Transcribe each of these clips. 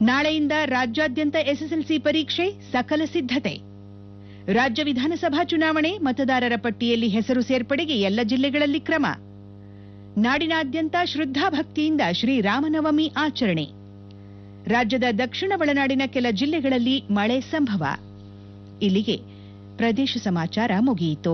ನಾಳೆಯಿಂದ ರಾಜ್ಯಾದ್ಯಂತ ಎಸ್ಎಸ್ಎಲ್ಸಿ ಪರೀಕ್ಷೆ ಸಕಲ ಸಿದ್ಧತೆ ರಾಜ್ಯ ವಿಧಾನಸಭಾ ಚುನಾವಣೆ ಮತದಾರರ ಪಟ್ಟಿಯಲ್ಲಿ ಹೆಸರು ಸೇರ್ಪಡೆಗೆ ಎಲ್ಲ ಜಿಲ್ಲೆಗಳಲ್ಲಿ ಕ್ರಮ ನಾಡಿನಾದ್ಯಂತ ಶ್ರದ್ಧಾಭಕ್ತಿಯಿಂದ ಶ್ರೀರಾಮನವಮಿ ಆಚರಣೆ ರಾಜ್ಯದ ದಕ್ಷಿಣ ಒಳನಾಡಿನ ಕೆಲ ಜಿಲ್ಲೆಗಳಲ್ಲಿ ಮಳೆ ಸಂಭವ ಇಲ್ಲಿಗೆ ಪ್ರದೇಶ ಸಮಾಚಾರ ಮುಗಿಯಿತು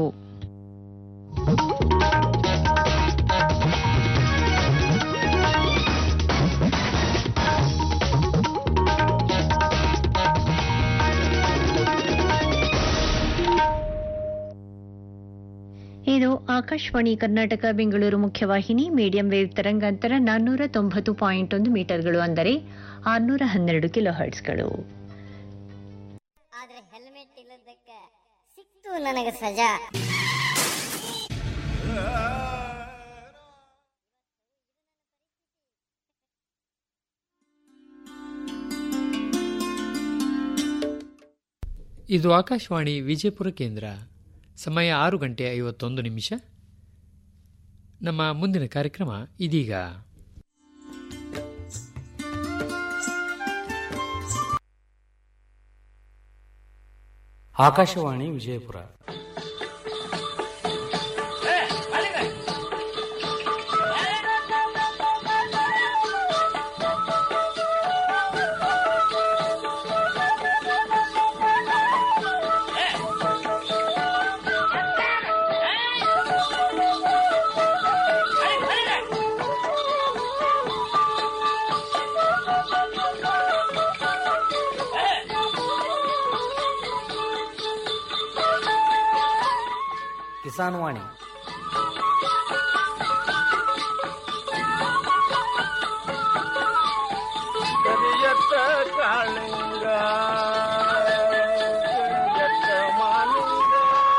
ಇದು ಆಕಾಶವಾಣಿ ಕರ್ನಾಟಕ ಬೆಂಗಳೂರು ಮುಖ್ಯವಾಹಿನಿ ಮೀಡಿಯಂ ವೇವ್ ತರಂಗಾಂತರ ನಾನ್ನೂರ ತೊಂಬತ್ತು ಪಾಯಿಂಟ್ ಒಂದು ಮೀಟರ್ಗಳು ಅಂದರೆ ಆರ್ನೂರ ಹನ್ನೆರಡು ಕಿಲೋ ಹರ್ಟ್ಸ್ಗಳು ಆದ್ರೆ ಹೆಲ್ಮೆಟ್ ಇಲ್ಲದಕ್ಕೆ ಸಿಕ್ತು ನನಗೆ ಸಜಾ ಇದು ಆಕಾಶವಾಣಿ ವಿಜಯಪುರ ಕೇಂದ್ರ ಸಮಯ ಆರು ಗಂಟೆ ಐವತ್ತೊಂದು ನಿಮಿಷ ನಮ್ಮ ಮುಂದಿನ ಕಾರ್ಯಕ್ರಮ ಇದೀಗ ಆಕಾಶವಾಣಿ ವಿಜಯಪುರ ಕಿಸಾನ್ ವಾಣಿ ಕರಿಯತ್ತ ಕಾಳಿಂಗ ಕರಿಯತ್ತ ಮಾಲಿಂಗ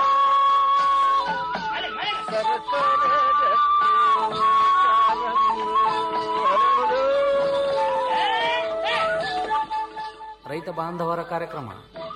ಸರಸರ ರಕ್ತಿ ಕಾರಂಗಿ ಹರಡು. ರೈತ ಬಾಂಧವರ ಕಾರ್ಯಕ್ರಮ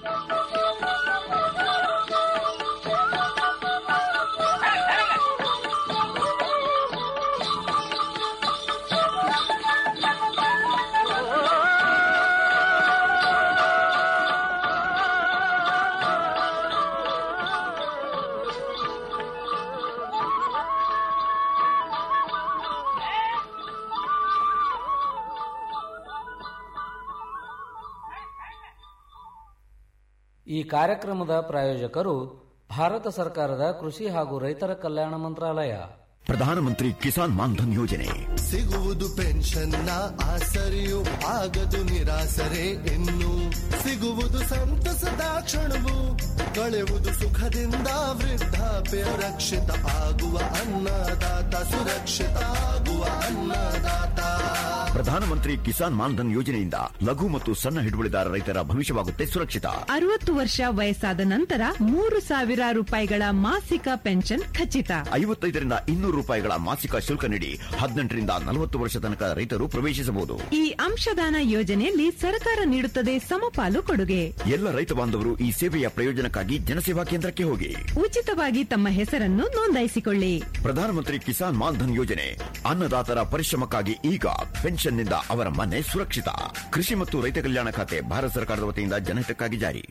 ಈ ಕಾರ್ಯಕ್ರಮದ ಪ್ರಾಯೋಜಕರು ಭಾರತ ಸರ್ಕಾರದ ಕೃಷಿ ಹಾಗೂ ರೈತರ ಕಲ್ಯಾಣ ಮಂತ್ರಾಲಯ ಪ್ರಧಾನಮಂತ್ರಿ ಕಿಸಾನ್ ಮಾನ್ಧನ್ ಯೋಜನೆ ಸಿಗುವುದು ಪೆನ್ಷನ್ನ ಆಸರೆಯು ಆಗದು ನಿರಾಸರೆ ಇನ್ನು ಸಿಗುವುದು ಸಂತಸದ ಕ್ಷಣವು ಕಳೆಯುವುದು ಸುಖದಿಂದ ವೃದ್ಧಾಪ್ಯ ರಕ್ಷಿತ ಆಗುವ ಅನ್ನದಾತ ಸುರಕ್ಷಿತ ಆಗುವ ಅನ್ನದಾತ ಪ್ರಧಾನಮಂತ್ರಿ ಕಿಸಾನ್ ಮಾನ್ಧನ್ ಯೋಜನೆಯಿಂದ ಲಘು ಮತ್ತು ಸಣ್ಣ ಹಿಡುವಳಿದಾರ ರೈತರ ಭವಿಷ್ಯವಾಗುತ್ತೆ ಸುರಕ್ಷಿತ ಅರವತ್ತು ವರ್ಷ ವಯಸ್ಸಾದ ನಂತರ ಮೂರು ಸಾವಿರ ರೂಪಾಯಿಗಳ ಮಾಸಿಕ ಪೆನ್ಷನ್ ಖಚಿತ ಐವತ್ತೈದರಿಂದ ಇನ್ನೂರು ರೂಪಾಯಿಗಳ ಮಾಸಿಕ ಶುಲ್ಕ ನೀಡಿ ಹದಿನೆಂಟರಿಂದ ನಲವತ್ತು ವರ್ಷ ತನಕ ರೈತರು ಪ್ರವೇಶಿಸಬಹುದು ಈ ಅಂಶದಾನ ಯೋಜನೆಯಲ್ಲಿ ಸರ್ಕಾರ ನೀಡುತ್ತದೆ ಸಮಪಾಲು ಕೊಡುಗೆ ಎಲ್ಲ ರೈತ ಬಾಂಧವರು ಈ ಸೇವೆಯ ಪ್ರಯೋಜನಕ್ಕಾಗಿ ಜನಸೇವಾ ಕೇಂದ್ರಕ್ಕೆ ಹೋಗಿ ಉಚಿತವಾಗಿ ತಮ್ಮ ಹೆಸರನ್ನು ನೋಂದಾಯಿಸಿಕೊಳ್ಳಿ ಪ್ರಧಾನಮಂತ್ರಿ ಕಿಸಾನ್ ಮಾನ್ಧನ್ ಯೋಜನೆ ಅನ್ನದಾತರ ಪರಿಶ್ರಮಕ್ಕಾಗಿ ಈಗ ಪೆನ್ಷನ್ನಿಂದ ಅವರ ಮನೆ ಸುರಕ್ಷಿತ ಕೃಷಿ ಮತ್ತು ರೈತ ಕಲ್ಯಾಣ ಖಾತೆ ಭಾರತ ಸರ್ಕಾರದ ವತಿಯಿಂದ ಜನಹಿತಕ್ಕಾಗಿ ಜಾರಿ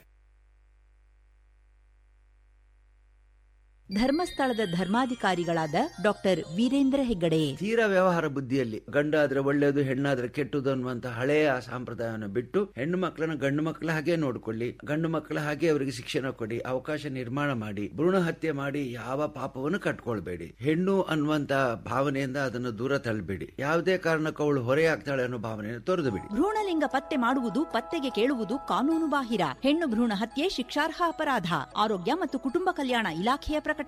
ಧರ್ಮಸ್ಥಳದ ಧರ್ಮಾಧಿಕಾರಿಗಳಾದ ಡಾಕ್ಟರ್ ವೀರೇಂದ್ರ ಹೆಗ್ಗಡೆ ತೀರ ವ್ಯವಹಾರ ಬುದ್ಧಿಯಲ್ಲಿ ಗಂಡಾದ್ರೆ ಒಳ್ಳೆಯದು ಹೆಣ್ಣಾದ್ರೆ ಕೆಟ್ಟದು ಅನ್ನುವಂತ ಹಳೆಯ ಸಂಪ್ರದಾಯವನ್ನು ಬಿಟ್ಟು ಹೆಣ್ಣು ಮಕ್ಕಳನ್ನ ಗಂಡು ಮಕ್ಕಳ ಹಾಗೆ ನೋಡ್ಕೊಳ್ಳಿ ಗಂಡು ಮಕ್ಕಳ ಹಾಗೆ ಅವರಿಗೆ ಶಿಕ್ಷಣ ಕೊಡಿ ಅವಕಾಶ ನಿರ್ಮಾಣ ಮಾಡಿ ಭ್ರೂಣ ಹತ್ಯೆ ಮಾಡಿ ಯಾವ ಪಾಪವನ್ನು ಕಟ್ಕೊಳ್ಬೇಡಿ ಹೆಣ್ಣು ಅನ್ನುವಂತ ಭಾವನೆಯಿಂದ ಅದನ್ನು ದೂರ ತಳ್ಳಬೇಡಿ ಯಾವುದೇ ಕಾರಣಕ್ಕೂ ಅವಳು ಹೊರೆಯಾಗ್ತಾಳೆ ಅನ್ನೋ ಭಾವನೆಯನ್ನು ತೊರೆದು ಬಿಡಿ ಭ್ರೂಣಲಿಂಗ ಪತ್ತೆ ಮಾಡುವುದು ಪತ್ತೆಗೆ ಕೇಳುವುದು ಕಾನೂನು ಬಾಹಿರ ಹೆಣ್ಣು ಭ್ರೂಣ ಹತ್ಯೆ ಶಿಕ್ಷಾರ್ಹ ಅಪರಾಧ ಆರೋಗ್ಯ ಮತ್ತು ಕುಟುಂಬ ಕಲ್ಯಾಣ ಇಲಾಖೆಯ ಪ್ರಕಟಣೆ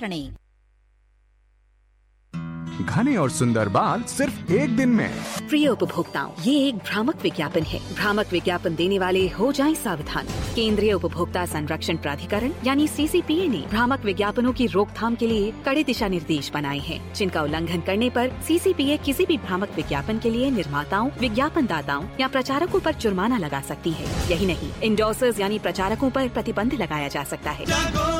घने और सुंदर बाल सिर्फ एक दिन में प्रिय उपभोक्ताओं ये एक भ्रामक विज्ञापन है भ्रामक विज्ञापन देने वाले हो जाएं सावधान केंद्रीय उपभोक्ता संरक्षण प्राधिकरण यानी सीसीपीए ने भ्रामक विज्ञापनों की रोकथाम के लिए कड़े दिशा निर्देश बनाए हैं जिनका उल्लंघन करने पर सीसीपीए किसी भी भ्रामक विज्ञापन के लिए निर्माताओं विज्ञापन दाताओं या प्रचारकों पर जुर्माना लगा सकती है यही नहीं इंडोसर्स यानी प्रचारकों पर प्रतिबंध लगाया जा सकता है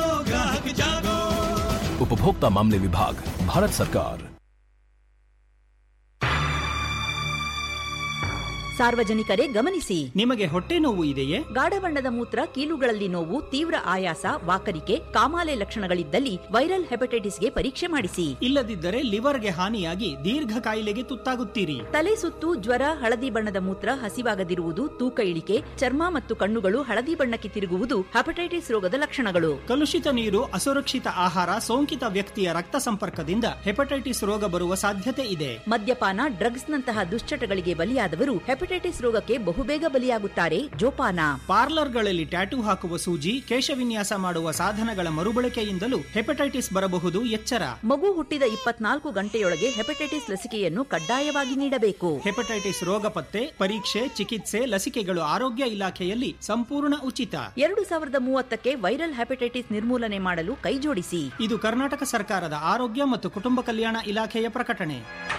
उपभोक्ता मामले विभाग भारत सरकार ಸಾರ್ವಜನಿಕರೇ ಗಮನಿಸಿ ನಿಮಗೆ ಹೊಟ್ಟೆ ನೋವು ಇದೆಯೇ ಗಾಢ ಬಣ್ಣದ ಮೂತ್ರ ಕೀಲುಗಳಲ್ಲಿ ನೋವು ತೀವ್ರ ಆಯಾಸ ವಾಕರಿಕೆ ಕಾಮಾಲೆ ಲಕ್ಷಣಗಳಿದ್ದಲ್ಲಿ ವೈರಲ್ ಹೆಪಟೈಟಿಸ್ಗೆ ಪರೀಕ್ಷೆ ಮಾಡಿಸಿ ಇಲ್ಲದಿದ್ದರೆ ಲಿವರ್ಗೆ ಹಾನಿಯಾಗಿ ದೀರ್ಘ ಕಾಯಿಲೆಗೆ ತುತ್ತಾಗುತ್ತೀರಿ ತಲೆ ಸುತ್ತು ಜ್ವರ ಹಳದಿ ಬಣ್ಣದ ಮೂತ್ರ ಹಸಿವಾಗದಿರುವುದು ತೂಕ ಇಳಿಕೆ ಚರ್ಮ ಮತ್ತು ಕಣ್ಣುಗಳು ಹಳದಿ ಬಣ್ಣಕ್ಕೆ ತಿರುಗುವುದು ಹೆಪಟೈಟಿಸ್ ರೋಗದ ಲಕ್ಷಣಗಳು ಕಲುಷಿತ ನೀರು ಅಸುರಕ್ಷಿತ ಆಹಾರ ಸೋಂಕಿತ ವ್ಯಕ್ತಿಯ ರಕ್ತ ಸಂಪರ್ಕದಿಂದ ಹೆಪಟೈಟಿಸ್ ರೋಗ ಬರುವ ಸಾಧ್ಯತೆ ಇದೆ ಮದ್ಯಪಾನ ಡ್ರಗ್ಸ್ ನಂತಹ ದುಶ್ಚಟಗಳಿಗೆ ಬಲಿಯಾದವರು ಹೆಪಟೈಟಿಸ್ ರೋಗಕ್ಕೆ ಬಹುಬೇಗ ಬಲಿಯಾಗುತ್ತಾರೆ ಜೋಪಾನ ಪಾರ್ಲರ್ಗಳಲ್ಲಿ ಟ್ಯಾಟೂ ಹಾಕುವ ಸೂಜಿ ಕೇಶವಿನ್ಯಾಸ ಮಾಡುವ ಸಾಧನಗಳ ಮರುಬಳಕೆಯಿಂದಲೂ ಹೆಪಟೈಟಿಸ್ ಬರಬಹುದು ಎಚ್ಚರ ಮಗು ಹುಟ್ಟಿದ ಇಪ್ಪತ್ನಾಲ್ಕು ಗಂಟೆಯೊಳಗೆ ಹೆಪಟೈಟಿಸ್ ಲಸಿಕೆಯನ್ನು ಕಡ್ಡಾಯವಾಗಿ ನೀಡಬೇಕು ಹೆಪಟೈಟಿಸ್ ರೋಗ ಪತ್ತೆ ಪರೀಕ್ಷೆ ಚಿಕಿತ್ಸೆ ಲಸಿಕೆಗಳು ಆರೋಗ್ಯ ಇಲಾಖೆಯಲ್ಲಿ ಸಂಪೂರ್ಣ ಉಚಿತ ಎರಡು ಸಾವಿರದ ಮೂವತ್ತಕ್ಕೆ ವೈರಲ್ ಹೆಪಟೈಟಿಸ್ ನಿರ್ಮೂಲನೆ ಮಾಡಲು ಕೈಜೋಡಿಸಿ ಇದು ಕರ್ನಾಟಕ ಸರ್ಕಾರದ ಆರೋಗ್ಯ ಮತ್ತು ಕುಟುಂಬ ಕಲ್ಯಾಣ ಇಲಾಖೆಯ ಪ್ರಕಟಣೆ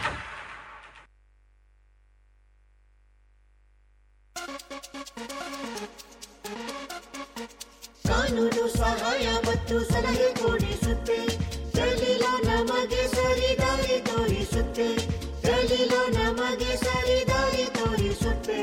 ಕಾನೂನು ಸಹಾಯ ಮತ್ತು ಸಲಹೆ ಕೊಡಿಸುತ್ತೆ ದಲಿಲ ನಮಗೆ ಸರಿದಾರಿ ತೋರಿಸುತ್ತೆ ದಲಿಲ ನಮಗೆ ಸರಿದಾರಿ ತೋರಿಸುತ್ತೆ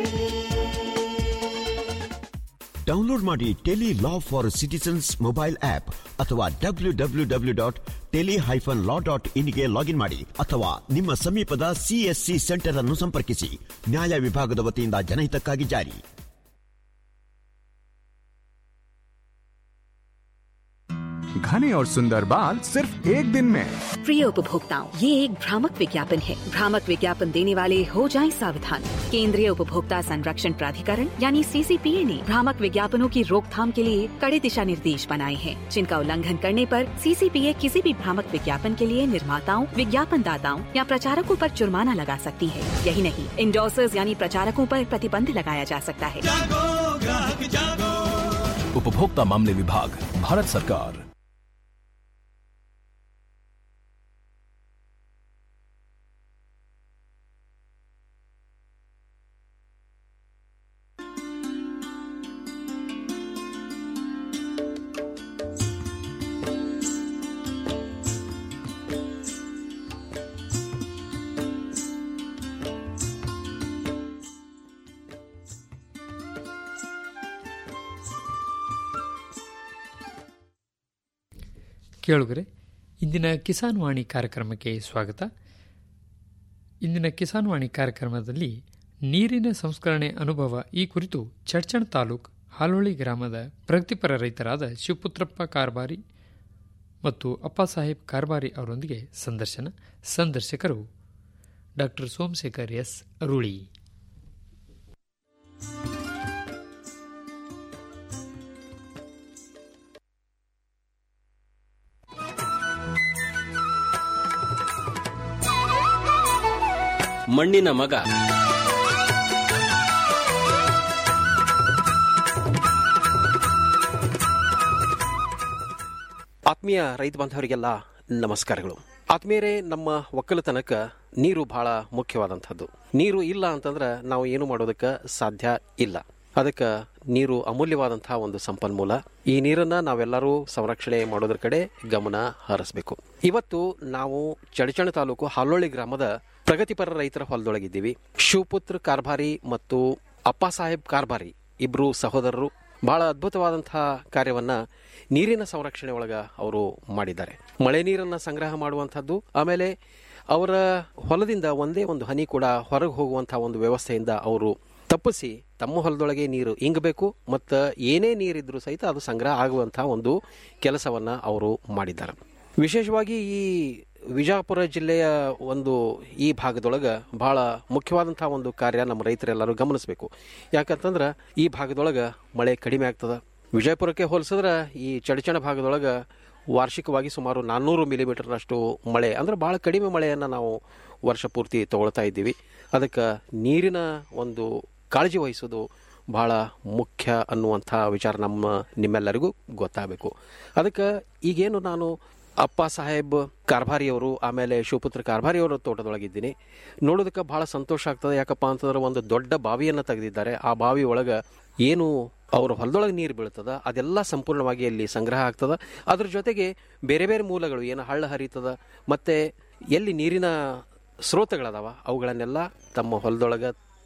ಡೌನ್ಲೋಡ್ ಮಾಡಿ tele law for citizens mobile app ಅಥವಾ W W W dot tele hyphen law dot ಇನ್ಗೆ ಲಾಗಿನ್ ಮಾಡಿ ಅಥವಾ ನಿಮ್ಮ ಸಮೀಪದ ಸಿಎಸ್ಸಿ ಸೆಂಟರ್ ಅನ್ನು ಸಂಪರ್ಕಿಸಿ ನ್ಯಾಯ ವಿಭಾಗದ ವತಿಯಿಂದ ಜನಹಿತಕ್ಕಾಗಿ ಜಾರಿ घने और सुंदर बाल सिर्फ एक दिन में प्रिय उपभोक्ताओं ये एक भ्रामक विज्ञापन है भ्रामक विज्ञापन देने वाले हो जाएं सावधान केंद्रीय उपभोक्ता संरक्षण प्राधिकरण यानी सीसीपीए ने भ्रामक विज्ञापनों की रोकथाम के लिए कड़े दिशा निर्देश बनाए हैं जिनका उल्लंघन करने पर सीसीपीए किसी भी भ्रामक विज्ञापन के लिए निर्माताओं विज्ञापन दाताओं या प्रचारकों पर जुर्माना लगा सकती है यही नहीं इंडोसर्स यानी प्रचारकों पर प्रतिबंध लगाया जा सकता है उपभोक्ता मामले विभाग भारत सरकार ಕೇಳುಗರೆ ಇಂದಿನ ಕಿಸಾನ್ ವಾಣಿ ಕಾರ್ಯಕ್ರಮಕ್ಕೆ ಸ್ವಾಗತ ಇಂದಿನ ಕಿಸಾನ್ ವಾಣಿ ಕಾರ್ಯಕ್ರಮದಲ್ಲಿ ನೀರಿನ ಸಂಸ್ಕರಣೆ ಅನುಭವ ಈ ಕುರಿತು ಚಡ್ಚಣ್ ತಾಲೂಕ್ ಹಾಲೋಳಿ ಗ್ರಾಮದ ಪ್ರಗತಿಪರ ರೈತರಾದ ಶಿವಪುತ್ರಪ್ಪ ಕಾರ್ಬಾರಿ ಮತ್ತು ಅಪ್ಪಾಸಾಹೇಬ್ ಕಾರ್ಬಾರಿ ಅವರೊಂದಿಗೆ ಸಂದರ್ಶನ ಸಂದರ್ಶಕರು ಡಾಕ್ಟರ್ ಸೋಮಶೇಖರ್ ಎಸ್ ಅರುಳಿ ಮಣ್ಣಿನ ಮಗ ಆತ್ಮೀಯ ರೈತ ಬಾಂಧವರಿಗೆಲ್ಲ ನಮಸ್ಕಾರಗಳು ಆತ್ಮೀಯರೇ ನಮ್ಮ ಒಕ್ಕಲತನಕ ನೀರು ಬಹಳ ಮುಖ್ಯವಾದಂಥದ್ದು ನೀರು ಇಲ್ಲ ಅಂತಂದ್ರೆ ನಾವು ಏನು ಮಾಡೋದಕ್ಕೆ ಸಾಧ್ಯ ಇಲ್ಲ ಅದಕ್ಕೆ ನೀರು ಅಮೂಲ್ಯವಾದಂತಹ ಒಂದು ಸಂಪನ್ಮೂಲ ಈ ನೀರನ್ನ ನಾವೆಲ್ಲರೂ ಸಂರಕ್ಷಣೆ ಮಾಡೋದ್ರ ಕಡೆ ಗಮನ ಹರಿಸಬೇಕು ಇವತ್ತು ನಾವು ಚಡಚಣ ತಾಲೂಕು ಹಾಲೋಳಿ ಗ್ರಾಮದ ಪ್ರಗತಿಪರ ರೈತರ ಹೊಲದೊಳಗಿದ್ದೀವಿ ಶಿವಪುತ್ರ ಕಾರ್ಭಾರಿ ಮತ್ತು ಅಪ್ಪ ಸಾಹೇಬ್ ಕಾರ್ಭಾರಿ ಇಬ್ರು ಸಹೋದರರು ಬಹಳ ಅದ್ಭುತವಾದಂತಹ ಕಾರ್ಯವನ್ನ ನೀರಿನ ಸಂರಕ್ಷಣೆ ಒಳಗ ಅವರು ಮಾಡಿದ್ದಾರೆ ಮಳೆ ನೀರನ್ನ ಸಂಗ್ರಹ ಮಾಡುವಂತಹದ್ದು ಆಮೇಲೆ ಅವರ ಹೊಲದಿಂದ ಒಂದೇ ಒಂದು ಹನಿ ಕೂಡ ಹೊರಗೆ ಹೋಗುವಂತಹ ಒಂದು ವ್ಯವಸ್ಥೆಯಿಂದ ಅವರು ತಪ್ಪಿಸಿ ತಮ್ಮ ಹೊಲದೊಳಗೆ ನೀರು ಇಂಗಬೇಕು ಮತ್ತು ಏನೇ ನೀರಿದ್ರೂ ಸಹಿತ ಅದು ಸಂಗ್ರಹ ಆಗುವಂತಹ ಒಂದು ಕೆಲಸವನ್ನ ಅವರು ಮಾಡಿದ್ದಾರೆ ವಿಶೇಷವಾಗಿ ಈ ವಿಜಾಪುರ ಜಿಲ್ಲೆಯ ಒಂದು ಈ ಭಾಗದೊಳಗೆ ಬಹಳ ಮುಖ್ಯವಾದಂತಹ ಒಂದು ಕಾರ್ಯ ನಮ್ಮ ರೈತರೆಲ್ಲರೂ ಗಮನಿಸಬೇಕು ಯಾಕಂತಂದ್ರೆ ಈ ಭಾಗದೊಳಗೆ ಮಳೆ ಕಡಿಮೆ ಆಗ್ತದ ವಿಜಯಪುರಕ್ಕೆ ಹೋಲಿಸಿದ್ರೆ ಈ ಚಡಚಣ ಭಾಗದೊಳಗೆ ವಾರ್ಷಿಕವಾಗಿ ಸುಮಾರು ನಾನ್ನೂರು ಮಿಲಿಮೀಟರ್ನಷ್ಟು ಮಳೆ ಅಂದ್ರೆ ಭಾಳ ಕಡಿಮೆ ಮಳೆಯನ್ನು ನಾವು ವರ್ಷ ಪೂರ್ತಿ ತಗೊಳ್ತಾ ಇದ್ದೀವಿ ಅದಕ್ಕೆ ನೀರಿನ ಒಂದು ಕಾಳಜಿ ವಹಿಸೋದು ಬಹಳ ಮುಖ್ಯ ಅನ್ನುವಂಥ ವಿಚಾರ ನಮ್ಮ ನಿಮ್ಮೆಲ್ಲರಿಗೂ ಗೊತ್ತಾಗಬೇಕು ಅದಕ್ಕೆ ಈಗೇನು ನಾನು ಅಪ್ಪ ಸಾಹೇಬ್ ಕಾರ್ಭಾರಿಯವರು ಆಮೇಲೆ ಶಿವಪುತ್ರ ಕಾರ್ಭಾರಿಯವರ ತೋಟದೊಳಗಿದ್ದೀನಿ ನೋಡೋದಕ್ಕೆ ಬಹಳ ಸಂತೋಷ ಆಗ್ತದೆ ಯಾಕಪ್ಪ ಅಂತಂದ್ರೆ ಒಂದು ದೊಡ್ಡ ಬಾವಿಯನ್ನು ತೆಗೆದಿದ್ದಾರೆ ಆ ಬಾವಿ ಒಳಗೆ ಏನು ಅವ್ರ ಹೊಲದೊಳಗೆ ನೀರು ಬೀಳ್ತದ ಅದೆಲ್ಲ ಸಂಪೂರ್ಣವಾಗಿ ಅಲ್ಲಿ ಸಂಗ್ರಹ ಆಗ್ತದ ಅದ್ರ ಜೊತೆಗೆ ಬೇರೆ ಬೇರೆ ಮೂಲಗಳು ಏನು ಹಳ್ಳ ಹರಿತದ ಮತ್ತೆ ಎಲ್ಲಿ ನೀರಿನ ಸ್ರೋತಗಳದಾವ ಅವುಗಳನ್ನೆಲ್ಲ ತಮ್ಮ ಹೊಲದೊಳಗೆ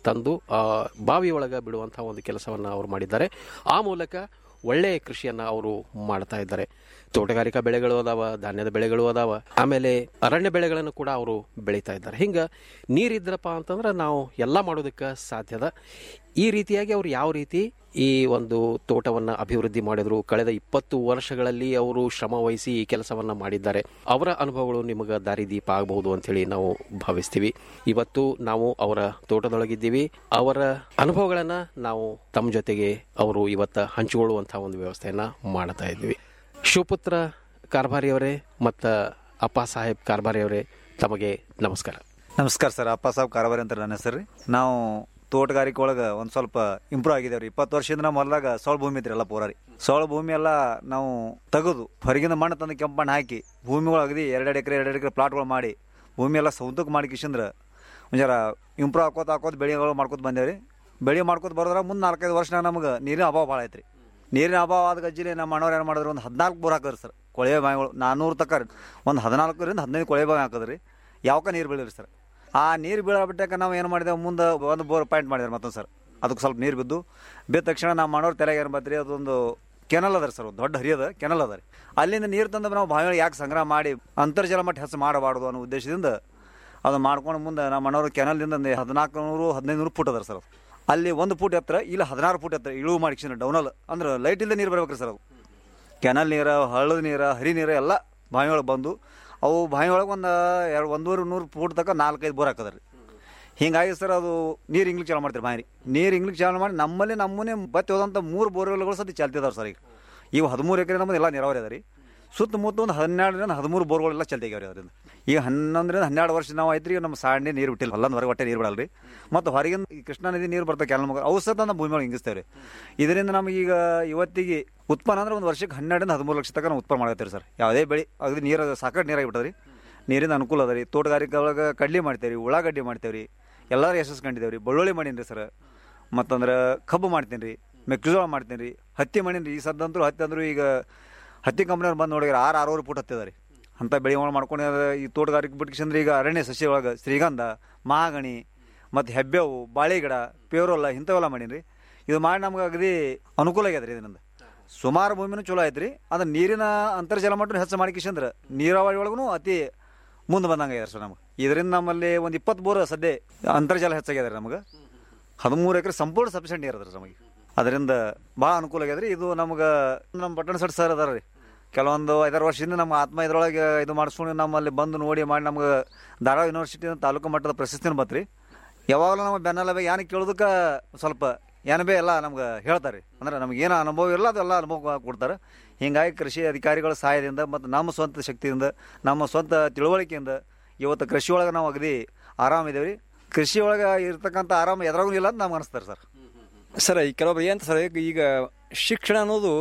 ತಂದು ಆ, ಬಾವಿ ಒಳಗೆ ಬಿಡುವಂತಹ ಒಂದು ಕೆಲಸವನ್ನು ಅವರು ಮಾಡಿದ್ದಾರೆ ಆ ಮೂಲಕ ಒಳ್ಳೆಯ ಕೃಷಿಯನ್ನು ಅವರು ಮಾಡ್ತಾ ಇದ್ದಾರೆ ತೋಟಗಾರಿಕಾ ಬೆಳೆಗಳು ಅದಾವ ಧಾನ್ಯದ ಬೆಳೆಗಳು ಅದಾವ ಆಮೇಲೆ ಅರಣ್ಯ ಬೆಳೆಗಳನ್ನು ಕೂಡ ಅವರು ಬೆಳೀತಾ ಇದ್ದಾರೆ ಹಿಂಗೆ ನೀರಿದ್ರಪ್ಪ ಅಂತಂದ್ರೆ ನಾವು ಎಲ್ಲ ಮಾಡೋದಕ್ಕೆ ಸಾಧ್ಯದ ಈ ರೀತಿಯಾಗಿ ಅವರು ಯಾವ ರೀತಿ ಈ ಒಂದು ತೋಟವನ್ನು ಅಭಿವೃದ್ಧಿ ಮಾಡಿದ್ರು ಕಳೆದ ಇಪ್ಪತ್ತು ವರ್ಷಗಳಲ್ಲಿ ಅವರು ಶ್ರಮ ವಹಿಸಿ ಈ ಕೆಲಸವನ್ನ ಮಾಡಿದ್ದಾರೆ ಅವರ ಅನುಭವಗಳು ನಿಮಗೆ ದಾರಿದೀಪ ಆಗಬಹುದು ಅಂತೇಳಿ ನಾವು ಭಾವಿಸ್ತೀವಿ ಇವತ್ತು ನಾವು ಅವರ ತೋಟದೊಳಗಿದ್ದೀವಿ ಅವರ ಅನುಭವಗಳನ್ನ ನಾವು ತಮ್ಮ ಜೊತೆಗೆ ಅವರು ಇವತ್ತ ಹಂಚಿಕೊಳ್ಳುವಂತಹ ಒಂದು ವ್ಯವಸ್ಥೆಯನ್ನ ಮಾಡ್ತಾ ಇದ್ದೀವಿ ಶಿವಪುತ್ರ ಕಾರ್ಬಾರಿಯವರೇ ಮತ್ತು ಅಪ್ಪ ಸಾಹೇಬ್ ಕಾರ್ಬಾರಿಯವರೇ ತಮಗೆ ನಮಸ್ಕಾರ ನಮಸ್ಕಾರ ಸರ್ ಅಪ್ಪ ಸಾಬ್ ಕಾರವಾರಿ ಅಂತ ನನ್ನ ಹೆಸರು ರೀ ನಾವು ತೋಟಗಾರಿಕೆ ಒಳಗೆ ಒಂದು ಸ್ವಲ್ಪ ಇಂಪ್ರೂವ್ ಆಗಿದ್ದೇವೆ ರೀ ಇಪ್ಪತ್ತು ವರ್ಷದಿಂದ ನಮ್ಮ ಹೊಲದಾಗ ಸೌಳ ಭೂಮಿ ಇದ್ರಿ ಎಲ್ಲ ಪೂರ ರೀ ಸೌಳ ಭೂಮಿ ಎಲ್ಲ ನಾವು ತೆಗೆದು ಹೊರಗಿಂದ ಮಣ್ಣು ತಂದು ಕೆಂಪು ಮಣ್ಣು ಹಾಕಿ ಭೂಮಿ ಒಳಗದಿ ಎರಡೆರಡು ಎಕರೆ ಎರಡೆರಡು ಎಕರೆ ಪ್ಲಾಟ್ಗಳು ಮಾಡಿ ಭೂಮಿ ಎಲ್ಲ ಸೌದಕ್ಕೆ ಮಾಡಿ ಕಿಶಂದ್ರೆ ಒಂಜರ ಇಂಪ್ರೂವ್ ಹಾಕೋತ ಹಾಕೋತ ಬೆಳೆಗಳು ಮಾಡ್ಕೊತ ಬಂದೇವೆ ರೀ ಬೆಳೆ ಮಾಡ್ಕೊತ ಬರೋದ್ರ ಮುಂದೆ ನಾಲ್ಕೈದು ವರ್ಷನಾಗ ನಮಗೆ ನೀರಿನ ಅಭಾವ ಭಾಳ ಐತ್ರಿ ನೀರಿನ ಅಭಾವ ಆದ ಗಜ್ಜಿಲಿ ನಮ್ಮ ಅಣ್ಣವ್ರು ಏನು ಮಾಡಿದ್ರು ಒಂದು ಹದಿನಾಲ್ಕು ಬೋರ್ ಹಾಕಿದ್ರಿ ಸರ್ ಕೊಳವೆ ಬಾವಿಗಳು ನಾನ್ನೂರು ತಕ್ಕ ಒಂದು ಹದಿನಾಲ್ಕರಿಂದ ಹದಿನೈದು ಕೊಳವೆ ಬಾವಿ ಹಾಕಿದ್ರಿ ಯಾವಕ ನೀರು ಬೀಳಿರಿ ಸರ್ ಆ ನೀರು ಬೀಳಬಿಟ್ಟಾಕ ನಾವು ಏನು ಮಾಡಿದೆವು ಮುಂದೆ ಒಂದು ಬೋರ್ ಪಾಯಿಂಟ್ ಮಾಡಿದ್ರು ಮತ್ತೊಂದು ಸರ್ ಅದಕ್ಕೆ ಸ್ವಲ್ಪ ನೀರು ಬಿದ್ದು ಬಿದ್ದ ತಕ್ಷಣ ನಮ್ಮ ಮಾಡೋರು ತಲೆಗೆ ಏನು ಬತ್ರಿ ಅದೊಂದು ಕೆನಲ್ ಅದ ರೀ ಸರ್ ದೊಡ್ಡ ಹರಿಯದ ಕೆನಲ್ ಅದ ರೀ ಅಲ್ಲಿಂದ ನೀರು ತಂದು ನಾವು ಬಾವಿಗಳು ಯಾಕೆ ಸಂಗ್ರಹ ಮಾಡಿ ಅಂತರ್ಜಲ ಮಟ್ಟ ಹೆಚ್ಚು ಮಾಡಬಾರ್ದು ಅನ್ನೋ ಉದ್ದೇಶದಿಂದ ಅದು ಮಾಡ್ಕೊಂಡು ಮುಂದೆ ನಮ್ಮ ಮನೋರು ಕೆನಲ್ದಿಂದ ಒಂದು ಹದಿನಾಲ್ಕು ನೂರು ಹದಿನೈದು ನೂರು ಫುಟ್ ಅದ ಸರ್ ಅದು ಅಲ್ಲಿ ಒಂದು ಫುಟ್ ಎತ್ತರ ಇಲ್ಲಿ ಹದಿನಾರು ಫುಟ್ ಎತ್ತರ ಇಳುವು ಮಾಡಿಕ್ಷನ್ ಡೌನಲ್ ಅಂದ್ರೆ ಲೈಟ್ ಇಲ್ಲದೆ ನೀರು ಬರ್ಬೇಕ್ರಿ ಸರ್ ಅದು ಕೆನಲ್ ನೀರು ಹಳ್ಳದ ನೀರು ಹರಿ ನೀರು ಎಲ್ಲ ಬಾವಿ ಒಳಗೆ ಬಂದು ಅವು ಬಾವಿ ಒಳಗೆ ಒಂದು ಎರಡು ಒಂದೂವರೆ ನೂರು ಫುಟ್ ತನಕ ನಾಲ್ಕೈದು ಬೋರ್ ಹಾಕದ್ರಿ ಹಿಂಗಾಗಿ ಸರ್ ಅದು ನೀರು ಇಂಗ್ಲಿಕ್ ಚಾಲು ಮಾಡ್ತಾರೆ ಬಾವಿ ನೀರು ಇಂಗ್ಲಿಕ್ ಚಾಲು ಮಾಡಿ ನಮ್ಮಲ್ಲಿ ನಮ್ಮನೆ ಬತ್ತಿ ಹೋದಂಥ ಮೂರು ಬೋರ್ವೆಲ್ಗಳು ಸತಿ ಚಾಲ್ತಿದಾವೆ ಸರ್ ಈಗ ಇವು ಹದಿಮೂರು ಎಕರೆ ನಮ್ಮದು ಎಲ್ಲ ನೀರಾವರಿ ಅದ ರೀ ಸುತ್ತಮುತ್ತ ಒಂದು ಹನ್ನೆರಡರಿಂದ ಹದಿಮೂರು ಬೋರ್ಗಳೆಲ್ಲ ಚಲ್ತಿಗ್ಯಾವ್ರಿ ಅದರಿಂದ ಈಗ ಹನ್ನೊಂದರಿಂದ ಹನ್ನೆರಡು ವರ್ಷ ನಾವು ಐತ್ರಿ ನಮ್ಮ ಸಾಣೆ ನೀರು ಬಿಟ್ಟಿಲ್ಲ ಹೊಲದ ಹೊರಗೆ ಹೊಟ್ಟೆ ನೀರು ಬಿಡಲ್ರಿ ಮತ್ತು ಹೊರಗಿಂದ ಈ ಕೃಷ್ಣಾ ನದಿ ನೀರು ಬರ್ತಾವೆ ಕೆಲ ಮಗ ಅವು ಸತ ನಮ್ಮ ಭೂಮಿ ಒಳಗೆ ಹಿಂಗಿಸ್ತೇವೆ ರೀ ಇದರಿಂದ ನಮಗೆ ಈಗ ಇವತ್ತಿಗೆ ಉತ್ಪನ್ನ ಅಂದ್ರೆ ಒಂದು ವರ್ಷಕ್ಕೆ ಹನ್ನೆರಡರಿಂದ ಹದಿಮೂರು ಲಕ್ಷ ತನಕ ನಾವು ಉತ್ಪನ್ನ ಮಾಡತ್ತೀವಿ ಸರ್ ಯಾವುದೇ ಬೆಳೆ ಅಗದಿ ನೀರು ಸಾಕಷ್ಟು ನೀರಾಗಿ ಬಿಟ್ಟದ್ರಿ ನೀರಿಂದ ಅನುಕೂಲ ಅದ ರೀ ತೋಟಗಾರಿಕೆ ಒಳಗೆ ಕಡ್ಲಿ ಮಾಡ್ತೇವೆ ರೀ ಉಳ್ಳಾಗಡ್ಡಿ ಮಾಡ್ತೇವೆ ರೀ ಎಲ್ಲರೂ ಯಶಸ್ಸು ಕಂಡಿದ್ದೇವೆ ರೀ ಬೆಳ್ಳುಳ್ಳಿ ಮಾಡೀನಿ ರೀ ಸರ್ ಮತ್ತಂದ್ರೆ ಕಬ್ಬು ಮಾಡ್ತೀನಿ ರೀ ಮೆಕ್ಕೆಜೋಳ ಮಾಡ್ತೀನಿ ರೀ ಹತ್ತಿ ಮಾಡೀನಿ ರೀ ಈ ಸದ್ದಂತರೂ ಹತ್ತಿ ಅಂದ್ರು ಈಗ ಹತ್ತಿ ಕಂಪ್ನಿಯವ್ರು ಬಂದು ನೋಡಿದ್ರೆ ಆರು ಆರೂವರೆ ಫುಟ್ ಹತ್ತಿದ ರೀ ಅಂಥ ಬೆಳೆ ಒಳಗೆ ಮಾಡ್ಕೊಂಡು ಈ ತೋಟಗಾರಿಕೆ ಬಿಟ್ಕಿಸಂದ್ರೆ ಈಗ ಅರಣ್ಯ ಸಸ್ಯ ಒಳಗೆ ಶ್ರೀಗಂಧ ಮಹಾಗಣಿ ಮತ್ತು ಹೆಬ್ಬೇವು ಬಾಳೆಗಿಡ ಪೇರೋಲ್ಲ ಇಂಥವೆಲ್ಲ ಮಾಡೀನಿ ರೀ ಇದು ಮಾಡಿ ನಮ್ಗೆ ಅಗದಿ ಅನುಕೂಲ ಆಗ್ಯದ ರೀ ಇದರಿಂದ ಸುಮಾರು ಭೂಮಿನೂ ಚಲೋ ಐತ್ರಿ ಅಂದ್ರೆ ನೀರಿನ ಅಂತರ್ಜಲ ಮಟ್ಟ ಹೆಚ್ಚು ಮಾಡಿಕಿಸಂದ್ರೆ ನೀರಾವರಿ ಒಳಗೂ ಅತಿ ಮುಂದೆ ಬಂದಂಗೆ ಆಗ್ಯದ ಸರ್ ನಮ್ಗೆ ಇದರಿಂದ ನಮ್ಮಲ್ಲಿ ಒಂದು ಇಪ್ಪತ್ತು ಬೋರ್ ಸದ್ಯ ಅಂತರ್ಜಲ ಹೆಚ್ಚಾಗ್ಯದ ರೀ ನಮ್ಗೆ ಹದಿಮೂರು ಎಕರೆ ಸಂಪೂರ್ಣ ಸಫಿಷಿಯಂಟ್ ಇರೋದ್ರಿ ನಮಗೆ ಅದರಿಂದ ಭಾಳ ಅನುಕೂಲ ಆಗ್ಯದ ರೀ ಇದು ನಮ್ಗೆ ನಮ್ಮ ಪಟ್ಟಣ ಸಟ್ ಸರ್ ಅದಾರ ರೀ ಕೆಲವೊಂದು ಐದಾರು ವರ್ಷದಿಂದ ನಮ್ಮ ಆತ್ಮ ಇದ್ರೊಳಗೆ ಇದು ಮಾಡಿಸ್ಕೊಂಡು ನಮ್ಮಲ್ಲಿ ಬಂದು ನೋಡಿ ಮಾಡಿ ನಮ್ಗೆ ಧಾರವಾಡ ಯೂನಿವರ್ಸಿಟಿ ತಾಲೂಕು ಮಟ್ಟದ ಪ್ರಶಸ್ತಿನ ಬತ್ರಿ ಯಾವಾಗಲೂ ನಮ್ಮ ಬೆನ್ನಲ್ಲ ಏನು ಕೇಳೋದಕ್ಕೆ ಸ್ವಲ್ಪ ಏನು ಬೇ ಎಲ್ಲ ನಮ್ಗೆ ಹೇಳ್ತಾರೆ ಅಂದ್ರೆ ನಮ್ಗೆ ಏನು ಅನುಭವ ಇಲ್ಲ ಅದೆಲ್ಲ ಅನುಭವ ಕೊಡ್ತಾರೆ ಹೀಗಾಗಿ ಕೃಷಿ ಅಧಿಕಾರಿಗಳ ಸಹಾಯದಿಂದ ಮತ್ತು ನಮ್ಮ ಸ್ವಂತ ಶಕ್ತಿಯಿಂದ ನಮ್ಮ ಸ್ವಂತ ತಿಳುವಳಿಕೆಯಿಂದ ಇವತ್ತು ಕೃಷಿ ಒಳಗೆ ನಾವು ಅಗದಿ ಆರಾಮಿದ್ದೇವೆ ರೀ ಕೃಷಿ ಒಳಗೆ ಇರ್ತಕ್ಕಂಥ ಆರಾಮ ಎದುರಾಗೂ ಇಲ್ಲ ಅಂತ ನಮ್ಗೆ ಅನಿಸ್ತಾರೆ ಸರ್ ಸರ್ ಈ ಕೆಲವೊಬ್ರು ಏನು ಸರ್ ಈಗ ಶಿಕ್ಷಣ ಅನ್ನೋದು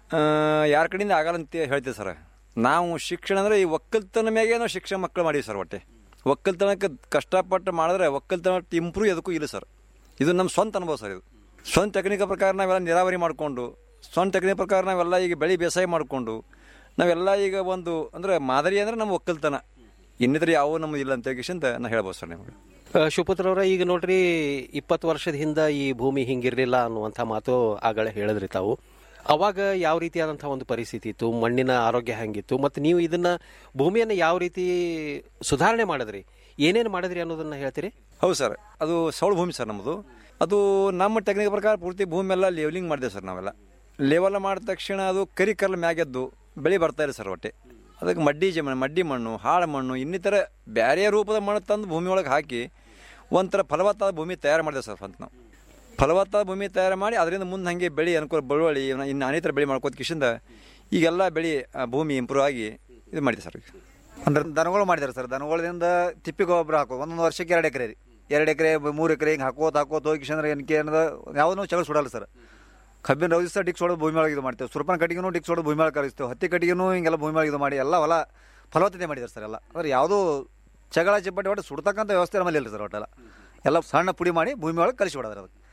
ಯಾರ ಕಡೆಯಿಂದ ಆಗಲ್ಲ ಅಂತ ಹೇಳ್ತೀವಿ ಸರ್ ನಾವು ಶಿಕ್ಷಣ ಅಂದರೆ ಈ ಒಕ್ಕಲ್ತನ ಮ್ಯಾಗೆ ನಾವು ಶಿಕ್ಷಣ ಮಕ್ಕಳು ಮಾಡೀವಿ ಸರ್ ಒಟ್ಟೆ ಒಕ್ಕಲ್ತನಕ್ಕೆ ಕಷ್ಟಪಟ್ಟು ಮಾಡಿದ್ರೆ ಒಕ್ಕಲ್ತನ ಇಂಪ್ರೂವ್ ಎದಕ್ಕೂ ಇಲ್ಲ ಸರ್ ಇದು ನಮ್ಮ ಸ್ವಂತ ಅನುಭವ ಸರ್ ಇದು ಸ್ವಂತ ಟೆಕ್ನಿಕ್ ಪ್ರಕಾರ ನಾವೆಲ್ಲ ನೀರಾವರಿ ಮಾಡಿಕೊಂಡು ಸ್ವಂತ ಟೆಕ್ನಿಕ್ ಪ್ರಕಾರ ನಾವೆಲ್ಲ ಈಗ ಬೆಳೆ ಬೇಸಾಯ ಮಾಡಿಕೊಂಡು ನಾವೆಲ್ಲ ಈಗ ಒಂದು ಅಂದರೆ ಮಾದರಿ ಅಂದರೆ ನಮ್ಮ ಒಕ್ಕಲ್ತನ ಇನ್ನಿದ್ರೆ ಯಾವ ನಮ್ಮದು ಇಲ್ಲ ಅಂತ ಅಂತ ನಾ ಹೇಳ್ಬೋದು ಸರ್ ನಿಮಗೆ ಶಿವಪುತ್ರವ್ರ ಈಗ ನೋಡ್ರಿ ಇಪ್ಪತ್ತು ವರ್ಷದ ಹಿಂದೆ ಈ ಭೂಮಿ ಹಿಂಗಿರ್ಲಿಲ್ಲ ಅನ್ನುವಂಥ ಮಾತು ಆಗಲೇ ಹೇಳಿದ್ರಿ ತಾವು ಅವಾಗ ಯಾವ ರೀತಿಯಾದಂತಹ ಒಂದು ಪರಿಸ್ಥಿತಿ ಇತ್ತು ಮಣ್ಣಿನ ಆರೋಗ್ಯ ಹೆಂಗಿತ್ತು ಮತ್ತು ನೀವು ಇದನ್ನ ಭೂಮಿಯನ್ನು ಯಾವ ರೀತಿ ಸುಧಾರಣೆ ಮಾಡಿದ್ರಿ ಏನೇನು ಮಾಡಿದ್ರಿ ಅನ್ನೋದನ್ನ ಹೇಳ್ತೀರಿ ಹೌದು ಸರ್ ಅದು ಸೌಳು ಭೂಮಿ ಸರ್ ನಮ್ಮದು ಅದು ನಮ್ಮ ಟೆಕ್ನಿಕ್ ಪ್ರಕಾರ ಪೂರ್ತಿ ಭೂಮಿ ಎಲ್ಲ ಲೆವೆಲಿಂಗ್ ಮಾಡಿದೆ ಸರ್ ನಾವೆಲ್ಲ ಲೆವೆಲ್ ಮಾಡಿದ ತಕ್ಷಣ ಅದು ಕರಿ ಕರ್ಲ್ ಮ್ಯಾಗೆದ್ದು ಬೆಳೆ ಬರ್ತಾ ಇದೆ ಸರ್ ಒಟ್ಟೆ ಅದಕ್ಕೆ ಮಡ್ಡಿ ಜಮೀನು ಮಡ್ಡಿ ಮಣ್ಣು ಹಾಳು ಮಣ್ಣು ಇನ್ನಿತರ ಬೇರೆ ರೂಪದ ಮಣ್ಣು ತಂದು ಭೂಮಿ ಒಳಗೆ ಹಾಕಿ ಒಂಥರ ಫಲವತ್ತಾದ ಭೂಮಿ ತಯಾರು ಮಾಡಿದೆ ಸರ್ ಸ್ವಂತ ನಾವು ಫಲವತ್ತಾದ ಭೂಮಿ ತಯಾರು ಮಾಡಿ ಅದರಿಂದ ಮುಂದೆ ಹಾಗೆ ಬೆಳೆ ಅನುಕೂಲ ಬಳುವಳಿ ಇನ್ನು ಅನೇತರ ಬೆಳೆ ಮಾಡ್ಕೋತ ಕಿಶಿಂದ ಈಗೆಲ್ಲ ಬೆಳೆ ಆ, ಭೂಮಿ ಇಂಪ್ರೂವ್ ಆಗಿ ಇದು ಮಾಡಿದೆ ಸರ್ ಈಗ ಅಂದ್ರೆ ದನಗಳು ಮಾಡಿದಾರೆ ಸರ್ ದನಗಳಿಂದ ತಿಪ್ಪಿ ಗೊಬ್ಬರ ಹಾಕೋದು ಒಂದೊಂದು ವರ್ಷಕ್ಕೆ ಎರಡು ಎಕರೆ ರೀ ಎರಡು ಎಕರೆ ಮೂರು ಎಕರೆ ಹಿಂಗೆ ಹಾಕೋತ ಹಾಕೋತ ಹೋಗಿ ಅಂದ್ರೆ ಏನಕ್ಕೆ ಏನದ ಯಾವುದೂ ಚಗಳ ಸುಡಲ್ಲ ಸರ್ ಕಬ್ಬಿನ ರೌದಿ ಸಹ ಡಿಕ್ಸ್ ಹೊಡೆದು ಭೂಮಿ ಒಳಗೆ ಇದು ಮಾಡ್ತೇವೆ ಸುರ್ಪನ ಕಟ್ಟಿಗೆನೂ ಡಿಕ್ಸ್ ಹೊಡೆದು ಭೂಮಿ ಒಳಗೆ ಕಲಿಸ್ತೇವೆ ಹತ್ತಿ ಕಟ್ಟಿಗೆನೂ ಹಿಂಗೆಲ್ಲ ಭೂಮಿ ಒಳಗೆ ಇದು ಮಾಡಿ ಎಲ್ಲ ಹೊಲ ಫಲವತ್ತತೆ ಮಾಡಿದ್ದಾರೆ ಸರ್ ಎಲ್ಲ ಅಂದ್ರೆ ಯಾವುದೂ ಜಗಳ ಚಿಪ್ಪಟ್ಟಿ ಒಟ್ಟು ಸುಡ್ತಕ್ಕಂಥ ವ್ಯವಸ್ಥೆ ನಮ್ಮಲ್ಲಿ ಇಲ್ಲ ಸರ್ ಒಟ್ಟೆಲ್ಲ ಎಲ್ಲ ಸಣ್ಣ ಪುಡಿ ಮಾಡಿ ಭೂಮಿ ಒಳಗೆ ಕಲಿಸಿ ಬಿಡೋದ್ರ ಅದಕ್ಕೆ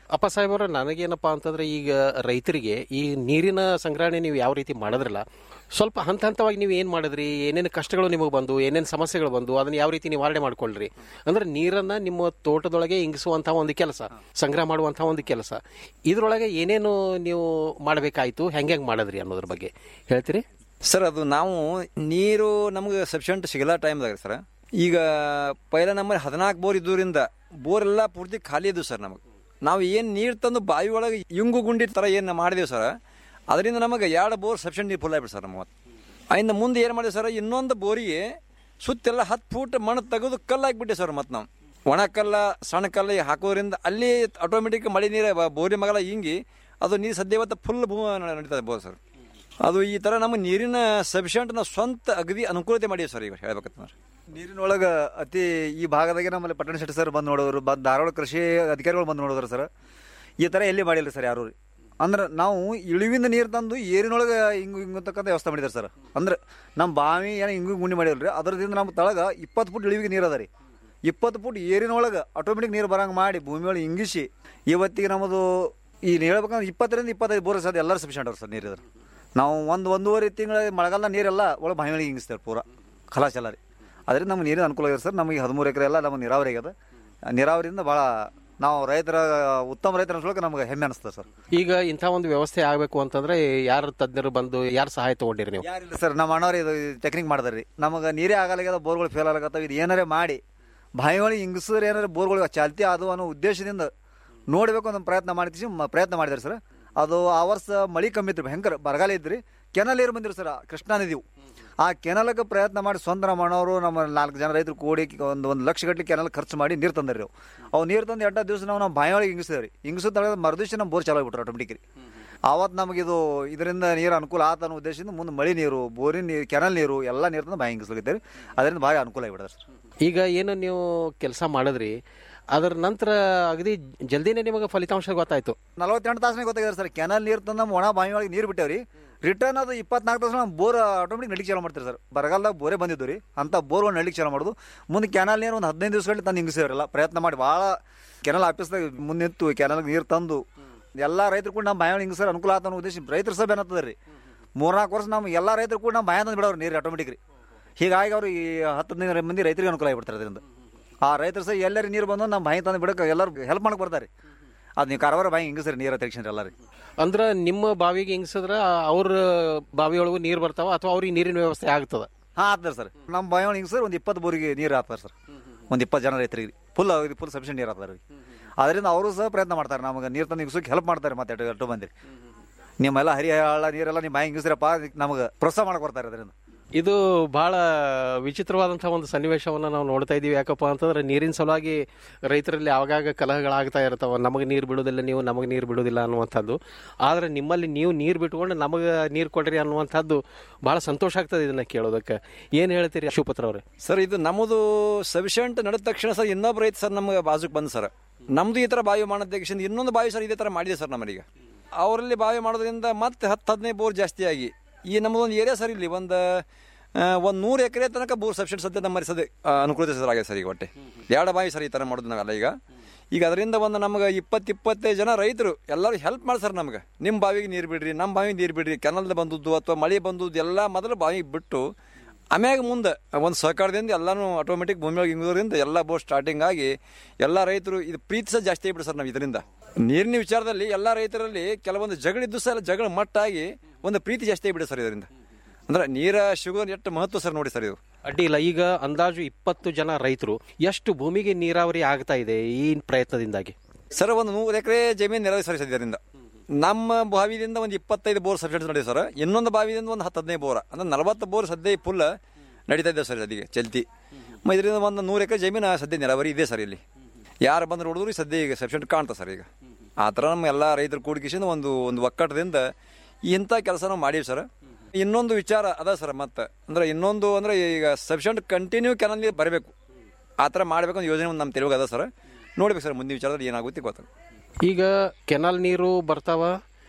ಅಪ್ಪ ಸಾಹೇಬರ ನನಗೇನಪ್ಪಾ ಅಂತಂದ್ರೆ ಈಗ ರೈತರಿಗೆ ಈ ನೀರಿನ ಸಂಗ್ರಹಣೆ ನೀವು ಯಾವ ರೀತಿ ಮಾಡಿದ್ರಲ್ಲ ಸ್ವಲ್ಪ ಹಂತ ಹಂತವಾಗಿ ನೀವು ಏನು ಮಾಡಿದ್ರಿ ಏನೇನು ಕಷ್ಟಗಳು ನಿಮಗೆ ಬಂದು ಏನೇನು ಸಮಸ್ಯೆಗಳು ಬಂದು ಅದನ್ನ ಯಾವ ರೀತಿ ನಿವಾರಣೆ ಮಾಡ್ಕೊಳ್ರಿ ಅಂದ್ರೆ ನೀರನ್ನ ನಿಮ್ಮ ತೋಟದೊಳಗೆ ಇಂಗಿಸುವಂತಹ ಒಂದು ಕೆಲಸ ಸಂಗ್ರಹ ಮಾಡುವಂತಹ ಒಂದು ಕೆಲಸ ಇದ್ರೊಳಗೆ ಏನೇನು ನೀವು ಮಾಡಬೇಕಾಯ್ತು ಹೆಂಗೆ ಹೆಂಗೆ ಮಾಡಿದ್ರಿ ಅನ್ನೋದ್ರ ಬಗ್ಗೆ ಹೇಳ್ತೀರಿ ಸರ್ ಅದು ನಾವು ನೀರು ನಮ್ಗೆ ಸಫಿಷಿಯಂಟ್ ಸಿಗಲ್ಲ ಟೈಮ್ದಾಗ ಸರ್ ಈಗ ಪೈಲ ನಮ್ಮಲ್ಲಿ ಹದಿನಾಲ್ಕು ಬೋರ್ ಇದ್ದೂರಿಂದ ಬೋರ್ ಎಲ್ಲ ಪೂರ್ತಿ ಖಾಲಿ ಇದ್ವು ಸರ್ ನಮಗೆ ನಾವು ಏನು ನೀರು ತಂದು ಬಾವಿ ಒಳಗೆ ಇಂಗು ಗುಂಡಿ ಥರ ಏನು ಮಾಡಿದೆವು ಸರ್ ಅದರಿಂದ ನಮಗೆ ಎರಡು ಬೋರ್ ಸಫಿಷಿಯಂಟ್ ನೀರು ಫುಲ್ ಆಗ್ಬಿಟ್ಟು ಸರ್ ನಮಗೆ ಅಯಿಂದ ಮುಂದೆ ಏನು ಮಾಡಿದೆ ಸರ್ ಇನ್ನೊಂದು ಬೋರಿಗೆ ಸುತ್ತೆಲ್ಲ ಹತ್ತು ಫೂಟ್ ಮಣ್ಣು ತೆಗೆದು ಕಲ್ಲು ಹಾಕ್ಬಿಟ್ಟೆ ಸರ್ ಮತ್ತೆ ನಾವು ಒಣ ಕಲ್ಲ ಸಣ್ಣ ಕಲ್ಲ ಹಾಕೋದ್ರಿಂದ ಅಲ್ಲಿ ಆಟೋಮೆಟಿಕ್ ಮಳೆ ನೀರು ಬ- ಬೋರಿ ಮಗಲ ಹಿಂಗಿ ಅದು ನೀರು ಸದ್ಯ ಇವತ್ತು ಫುಲ್ ಭೂ ನಡೀತದೆ ಬೋರ್ ಸರ್ ಅದು ಈ ಥರ ನಮ್ಮ ನೀರಿನ ಸಫಿಷಿಯಂಟ್ ನಾವು ಸ್ವಂತ ಅಗದಿ ಅನುಕೂಲತೆ ಮಾಡೀವಿ ಸರ್ ಈಗ ಹೇಳ್ಬೇಕಂತಂದ್ರೆ ನೀರಿನೊಳಗ ಅತಿ ಈ ಭಾಗದಾಗೆ ನಮ್ಮಲ್ಲಿ ಪಟ್ಟಣ ಶೆಟ್ಟಿ ಸರ್ ಬಂದು ನೋಡೋರು ಬಂದು ಧಾರವಾಡ ಕೃಷಿ ಅಧಿಕಾರಿಗಳು ಬಂದು ನೋಡಿದ್ರು ಸರ್ ಈ ಥರ ಎಲ್ಲಿ ಮಾಡಿಲ್ಲ ಸರ್ ಯಾರು ಅಂದ್ರೆ ನಾವು ಇಳಿವಿಂದ ನೀರು ತಂದು ಏರಿನೊಳಗೆ ಹಿಂಗು ಹಿಂಗತಕ್ಕಂಥ ವ್ಯವಸ್ಥೆ ಮಾಡಿದ್ದಾರೆ ಸರ್ ಅಂದ್ರೆ ನಮ್ಮ ಬಾವಿ ಏನೋ ಹಿಂಗು ಗುಂಡಿ ಮಾಡಿಲ್ರಿ ಅದರದಿಂದ ನಮ್ಮ ತಳಗ ಇಪ್ಪತ್ತು ಫುಟ್ ಇಳಿವಿಗೆ ನೀರು ಅದ ರೀ ಇಪ್ಪತ್ತು ಫುಟ್ ಏರಿನೊಳಗೆ ಆಟೋಮೆಟಿಕ್ ನೀರು ಬರಂಗೆ ಮಾಡಿ ಭೂಮಿ ಒಳಗೆ ಇಂಗಿಸಿ ಇವತ್ತಿಗೆ ನಮ್ಮದು ಈ ಹೇಳ್ಬೇಕಂದ್ರೆ ಇಪ್ಪತ್ತರಿಂದ ಇಪ್ಪತ್ತೈದು ಬೋರ್ ಸರ್ ಎಲ್ಲರೂ ಸಫಿಷಿಯಂಟ್ ಅವ್ರು ಸರ್ ನೀರು ಇದ್ರೆ ನಾವು ಒಂದು ಒಂದೂವರೆ ತಿಂಗಳ ಮಳೆಗಾಲ ನೀರೆಲ್ಲ ಒಳಗೆ ಬಾವಿ ಒಳಗೆ ಹಿಂಗಿಸ್ತೇವೆ ಪೂರ ಖಲಾಸ್ ಎಲ್ಲ ರೀ ಅದರಿಂದ ನಮ್ಗೆ ನೀರಿನ ಅನುಕೂಲ ಇದೆ ಸರ್ ನಮಗೆ ಹದಿಮೂರು ಎಕರೆ ಎಲ್ಲ ನಮಗೆ ನೀರಾವರಿ ಆಗ್ಯದ ನೀರಾವರಿಯಿಂದ ಭಾಳ ನಾವು ರೈತರ ಉತ್ತಮ ರೈತರ ಅನ್ಸ್ಕೊಳಕ್ಕೆ ನಮ್ಗೆ ಹೆಮ್ಮೆ ಅನಿಸ್ತದೆ ಸರ್ ಈಗ ಇಂಥ ಒಂದು ವ್ಯವಸ್ಥೆ ಆಗಬೇಕು ಅಂತಂದ್ರೆ ಯಾರು ತಜ್ಞರು ಬಂದು ಯಾರು ಸಹಾಯ ತಗೊಂಡಿರಿ ನೀವು ಯಾರಿಲ್ಲ ಸರ್ ನಮ್ಮ ಅಣ್ಣವ್ರು ಇದು ಟೆಕ್ನಿಕ್ ಮಾಡಿದಾರೆ ರೀ ನಮಗೆ ನೀರೇ ಆಗಲಾಗ್ಯದ ಬೋರ್ಗಳು ಫೇಲ್ ಆಗತ್ತವ ಇದು ಏನಾರೇ ಮಾಡಿ ಬಾವಿಗಳಿಗೆ ಹಿಂಗಸರು ಏನಾರ ಬೋರ್ಗಳಿಗೆ ಚಾಲ್ತಿ ಅದು ಅನ್ನೋ ಉದ್ದೇಶದಿಂದ ನೋಡಬೇಕು ಅನ್ನೋ ಪ್ರಯತ್ನ ಮಾಡ್ತೀವಿ ಮ- ಪ್ರಯತ್ನ ಮಾಡಿದಾರೆ ಸರ್ ಅದು ಆ ವರ್ಷ ಮಳಿ ಕಮ್ಮಿ ಇತ್ತು ಭಯಂಕರ ಬರಗಾಲ ಇದ್ರಿ ಕೆನಲ್ ನೀರು ಬಂದಿರು ಸರ್ ಕೃಷ್ಣಾ ನದಿವು ಆ ಕೆನಲ್ಗೆ ಪ್ರಯತ್ನ ಮಾಡಿ ಸ್ವಂತ ನಮ್ಮ ಅಣ್ಣವರು ನಮ್ಮ ನಾಲ್ಕು ಜನ ರೈತರು ಕೂಡಿ ಒಂದು ಒಂದು ಲಕ್ಷ ಗಟ್ಟಲೆ ಕೆನಲ್ ಖರ್ಚು ಮಾಡಿ ನೀರು ತಂದ್ರಿ ಅವು ಅವು ನೀರು ತಂದು ಎಂಟು ದಿವಸ ನಾವು ನಮ್ಮ ಬಾವಿ ಒಳಗೆ ಹಿಂಗಿಸಿದ್ವಿ ರೀ ಹಿಂಗಿಸಿದ ತಳಗ ಮರುದಿವಸ ನಮ್ಮ ಬೋರ್ ಚಾಲು ಆಗ್ಬಿಟ್ರು ಆಟೋಮೆಟಿಕ್ ರೀ ಆವತ್ತು ನಮಗಿದು ಇದರಿಂದ ನೀರು ಅನುಕೂಲ ಆತ ಅನ್ನೋ ಉದ್ದೇಶದಿಂದ ಮುಂದೆ ಮಳೆ ನೀರು ಬೋರಿನ ನೀರು ಕೆನಲ್ ನೀರು ಎಲ್ಲ ನೀರು ತಂದು ಬಾಯಿ ಹಿಂಗಿಸ್ಲಿಕ್ಕೆ ರೀ ಅದರಿಂದ ಭಾಳ ಅನುಕೂಲ ಆಗಿಬಿಡ್ತಾರೆ ಸರ್ ಈಗ ಏನು ನೀವು ಕೆಲಸ ಮಾಡಿದ್ರಿ ಅದರ ನಂತರ ಅಗದಿ ಜಲ್ದಿನೇ ನಿಮಗೆ ಫಲಿತಾಂಶ ಗೊತ್ತಾಯ್ತು ನಲವತ್ತೆಂಟು ತಾಸನೇ ಗೊತ್ತಾಗಿದೆ ಸರ್ ಕೆನಲ್ ನೀರು ತಂದು ನಮ್ಮ ಒಣ ಬಾವಿ ಒಳಗೆ ನೀರು ಬಿಟ್ಟೇವ್ರಿ ರಿಟರ್ನ್ ಅದು ಇಪ್ಪತ್ನಾಲ್ಕು ತಾಸು ನಮ್ಮ ಬೋರ್ ಆಟೋಮೆಟಿಕ್ ನಡಿಗೆ ಚಾಲು ಮಾಡ್ತಾರೆ ಸರ್ ಬರಗಾಲದಾಗ ಬೋರೇ ಬಂದಿದ್ದು ರೀ ಅಂತ ಬೋರ್ಗಳು ನಡಿಗೆ ಚಾಲು ಮಾಡೋದು ಮುಂದೆ ಕೆನಲ್ ನೀರು ಒಂದು ಹದಿನೈದು ದಿವಸಗಳಲ್ಲಿ ತಂದು ಹಿಂಗಿಸಿದ್ರಲ್ಲ ಪ್ರಯತ್ನ ಮಾಡಿ ಭಾಳ ಕೆನಲ್ ಆಫೀಸ್ದಾಗ ಮುಂದೆ ನಿಂತು ಕೆನಲ್ಗೆ ನೀರು ತಂದು ಎಲ್ಲ ರೈತರು ಕೂಡ ನಮ್ಮ ಬಾಯಿ ಒಳಗೆ ಹಿಂಗಿಸರ್ ಅನುಕೂಲ ಆತ ಅನ್ನೋ ಉದ್ದೇಶ ರೈತರ ಸಭೆ ಏನತ್ತದ ರೀ ಮೂರ್ನಾಲ್ಕು ವರ್ಷ ನಮ್ಮ ಎಲ್ಲ ರೈತರು ಕೂಡ ನಮ್ಮ ಬಾಯ ತಂದು ಬಿಡೋರು ನೀರು ಆಟೋಮೆಟಿಕ್ ರೀ ಹೀಗಾಗಿ ಅವರು ಈ ಹತ್ತು ಹದಿನೈದು ಮಂದಿ ರೈತರಿಗೆ ಅನುಕೂಲ ಆಗಿಬಿಡ್ತಾರೆ ಅದರಿಂದ ಆ ರೈತರು ಸಹ ಎಲ್ಲರೂ ನೀರು ಬಂದು ನಮ್ಮ ಬಾಯಿ ತಂದು ಬಿಡಕ್ಕೆ ಎಲ್ಲರೂ ಹೆಲ್ಪ್ ಮಾಡಕ್ಕೆ ಬರ್ತಾರೆ ಅದು ನೀವು ಕಾರವಾರ ಬಾಯಿ ಹಿಂಗೆ ಸರ್ ನೀರು ತೆಗಿಸ್ರಿ ಎಲ್ಲರೂ ಅಂದ್ರೆ ನಿಮ್ಮ ಬಾವಿಗೆ ಹಿಂಗ್ಸಿದ್ರ ಅವ್ರ ಬಾವಿಯೊಳಗೂ ನೀರು ಬರ್ತಾವ ಅಥವಾ ಅವ್ರಿಗೆ ನೀರಿನ ವ್ಯವಸ್ಥೆ ಆಗ್ತದ ಹಾಂ ಆಗ್ತದೆ ಸರ್ ನಮ್ಮ ಬಾಯಿ ಒಳಗೆ ಹಿಂಗೆ ಸರ್ ಒಂದು ಇಪ್ಪತ್ತು ಬೋರಿಗೆ ನೀರು ಆಗ್ತಾರೆ ಸರ್ ಒಂದು ಇಪ್ಪತ್ತು ಜನ ರೈತರಿಗೆ ಫುಲ್ ಫುಲ್ ಸಫಿಷಿಯಂಟ್ ನೀರು ಆಗ್ತಾರೆ ಅದರಿಂದ ಅವರು ಸಹ ಪ್ರಯತ್ನ ಮಾಡ್ತಾರೆ ನಮಗೆ ನೀರು ತಂದು ಹಿಂಗಿಸೋಕೆ ಹೆಲ್ಪ್ ಮಾಡ್ತಾರೆ ಮತ್ತೆ ಎಟ್ಟು ಎಟ್ಟು ಮಂದಿ ನಿಮ್ಮೆಲ್ಲ ಹರಿಹಳ ನೀರೆಲ್ಲ ನಿಮ್ಮ ಬಾಯಿ ಹಿಂಗಿಸ್ರಪ್ಪ ನಮಗೆ ಪ್ರೋತ್ಸಾಹ ಮಾಡಕ್ಕೆ ಬರ್ತಾರೆ ಅದರಿಂದ ಇದು ಬಹಳ ವಿಚಿತ್ರವಾದಂತಹ ಒಂದು ಸನ್ನಿವೇಶವನ್ನು ನಾವು ನೋಡ್ತಾ ಇದ್ದೀವಿ ಯಾಕಪ್ಪ ಅಂತಂದ್ರೆ ನೀರಿನ ಸಲುವಾಗಿ ರೈತರಲ್ಲಿ ಆಗಾಗ ಕಲಹಗಳಾಗ್ತಾ ಇರ್ತಾವ ನಮಗೆ ನೀರು ಬಿಡೋದಿಲ್ಲ ನೀವು ನಮಗೆ ನೀರು ಬಿಡೋದಿಲ್ಲ ಅನ್ನುವಂಥದ್ದು ಆದರೆ ನಿಮ್ಮಲ್ಲಿ ನೀವು ನೀರು ಬಿಟ್ಕೊಂಡು ನಮಗೆ ನೀರು ಕೊಡ್ರಿ ಅನ್ನುವಂಥದ್ದು ಬಹಳ ಸಂತೋಷ ಆಗ್ತದೆ ಇದನ್ನ ಕೇಳೋದಕ್ಕೆ ಏನು ಹೇಳ್ತೀರಿ ಶಿವಪತ್ರ ಅವರೇ ಸರ್ ಇದು ನಮ್ಮದು ಸಫಿಷಿಯಂಟ್ ನಡೆದ ತಕ್ಷಣ ಸರ್ ಇನ್ನೊಬ್ಬ ರೈತ ಸರ್ ನಮಗೆ ಬಾಜುಕ್ ಬಂದು ಸರ್ ನಮ್ದು ಈ ಥರ ಬಾವಿ ಮಾಡೋದಕ್ಕೆ ಇನ್ನೊಂದು ಬಾವಿ ಸರ್ ಇದೇ ಥರ ಮಾಡಿದೆ ಸರ್ ನಮ್ಮೀಗ ಅವರಲ್ಲಿ ಬಾವಿ ಮಾಡೋದ್ರಿಂದ ಮತ್ತೆ ಹತ್ತು ಹದಿನೈದು ಬೋರ್ ಜಾಸ್ತಿ ಆಗಿ ಈ ನಮ್ಮದು ಒಂದು ಏರಿಯಾ ಸರ್ ಇಲ್ಲಿ ಒಂದು ಒಂದು ನೂರು ಎಕರೆ ತನಕ ಬೋರ್ ಸಬ್ಸಿಡಿ ಸದ್ಯ ನಮ್ಮಲ್ಲಿ ಸದ್ಯ ಆ, ಅನುಕೂಲತೆ ಸರ್ ಆಗಿದೆ ಸರ್ ಈಗ ಒಟ್ಟೆ ಎರಡು ಬಾವಿ ಸರ್ ಈ ಥರ ಮಾಡೋದು ನಾವೆಲ್ಲ ಈಗ ಈಗ ಅದರಿಂದ ಒಂದು ನಮ್ಗೆ ಇಪ್ಪತ್ತು ಇಪ್ಪತ್ತೈದು ಜನ ರೈತರು ಎಲ್ಲರೂ ಹೆಲ್ಪ್ ಮಾಡಿ ಸರ್ ನಮ್ಗೆ ನಿಮ್ಮ ಬಾವಿಗೆ ನೀರು ಬಿಡ್ರಿ ನಮ್ಮ ಬಾವಿಗೆ ನೀರು ಬಿಡ್ರಿ ಕೆನಲ್ದ ಬಂದದ್ದು ಅಥವಾ ಮಳೆ ಬಂದದ್ದು ಎಲ್ಲ ಮೊದಲು ಬಾವಿಗೆ ಬಿಟ್ಟು ಆಮ್ಯಾಗ ಮುಂದೆ ಒಂದು ಸಹಕಾರದಿಂದ ಎಲ್ಲನೂ ಆಟೋಮೆಟಿಕ್ ಭೂಮಿ ಒಳಗೆ ಹಿಂಗೋದ್ರಿಂದ ಎಲ್ಲ ಬೋಟ್ ಸ್ಟಾರ್ಟಿಂಗ್ ಆಗಿ ಎಲ್ಲ ರೈತರು ಇದು ಪ್ರೀತಿ ಸಹ ಜಾಸ್ತಿ ಆಗ್ಬಿಡು ಸರ್ ನಾವು ಇದರಿಂದ ನೀರಿನ ವಿಚಾರದಲ್ಲಿ ಎಲ್ಲ ರೈತರಲ್ಲಿ ಕೆಲವೊಂದು ಜಗಳಿದ್ದು ಸಹ ಜಗಳ ಮಟ್ಟಾಗಿ ಒಂದು ಪ್ರೀತಿ ಜಾಸ್ತಿ ಆಗ್ಬಿಡು ಸರ್ ಇದರಿಂದ ಅಂದ್ರೆ ನೀರ ಸಿಗೋದು ಎಷ್ಟು ಮಹತ್ವ ಸರ್ ನೋಡಿ ಸರ್ ಇದು ಅಡ್ಡಿ ಇಲ್ಲ ಈಗ ಅಂದಾಜು ಇಪ್ಪತ್ತು ಜನ ರೈತರು ಎಷ್ಟು ಭೂಮಿಗೆ ನೀರಾವರಿ ಆಗ್ತಾ ಇದೆ ಈ ಪ್ರಯತ್ನದಿಂದಾಗಿ ಸರ್ ಒಂದು ನೂರು ಎಕರೆ ಜಮೀನು ನೆರವೇರಿ ಸರ್ ಇದರಿಂದ ನಮ್ಮ ಬಾವಿದಿಂದ ಒಂದು ಇಪ್ಪತ್ತೈದು ಬೋರ್ ಸಬ್ಸಿಡಿ ನಡೆದಿದೆ ಸರ್ ಇನ್ನೊಂದು ಬಾವಿದಿಂದ ಒಂದು ಹತ್ತು ಹದಿನೈದು ಬೋರ್ ಅಂದ್ರೆ ನಲವತ್ತು ಬೋರ್ ಸದ್ಯ ಫುಲ್ ನಡೀತಾ ಇದೆ ಸರ್ ಅದಿಗೆ ಚಲ್ತಿ ಮ ಇದರಿಂದ ಒಂದು ನೂರು ಎಕರೆ ಜಮೀನು ಸದ್ಯ ನೆರವರಿ ಇದೆ ಸರ್ ಇಲ್ಲಿ ಯಾರು ಬಂದು ನೋಡಿದ್ರು ಸದ್ಯ ಈಗ ಸಬ್ಸಿಡಿ ಕಾಣ್ತಾ ಸರ್ ಈಗ ಆ ಥರ ನಮ್ಮ ಎಲ್ಲ ರೈತರು ಕೂಡಿಕಿಸಿಂದ ಒಂದು ಒಂದು ಒಕ್ಕಟ್ಟದಿಂದ ಇಂಥ ಕೆಲಸ ನಾವು ಮಾಡೀವಿ ಸರ್ ಇನ್ನೊಂದು ವಿಚಾರ ಅದ ಸರ್ ಮತ್ತೆ ಅಂದ್ರೆ ಇನ್ನೊಂದು ಅಂದ್ರೆ ಈಗ ಸಬ್ಸಿಡಿ ಕಂಟಿನ್ಯೂ ಕೆನಲ್ ನೀರು ಬರಬೇಕು ಆ ಥರ ಮಾಡಬೇಕು ಅಂತ ಯೋಜನೆ ಒಂದು ನಮ್ಮ ತೆಲುಗು ಅದ ಸರ್ ನೋಡ್ಬೇಕು ಸರ್ ಮುಂದಿನ ವಿಚಾರದಲ್ಲಿ ಏನಾಗುತ್ತೆ ಗೊತ್ತಾಗ ಈಗ ಕೆನಾಲ್ ನೀರು ಬರ್ತಾವ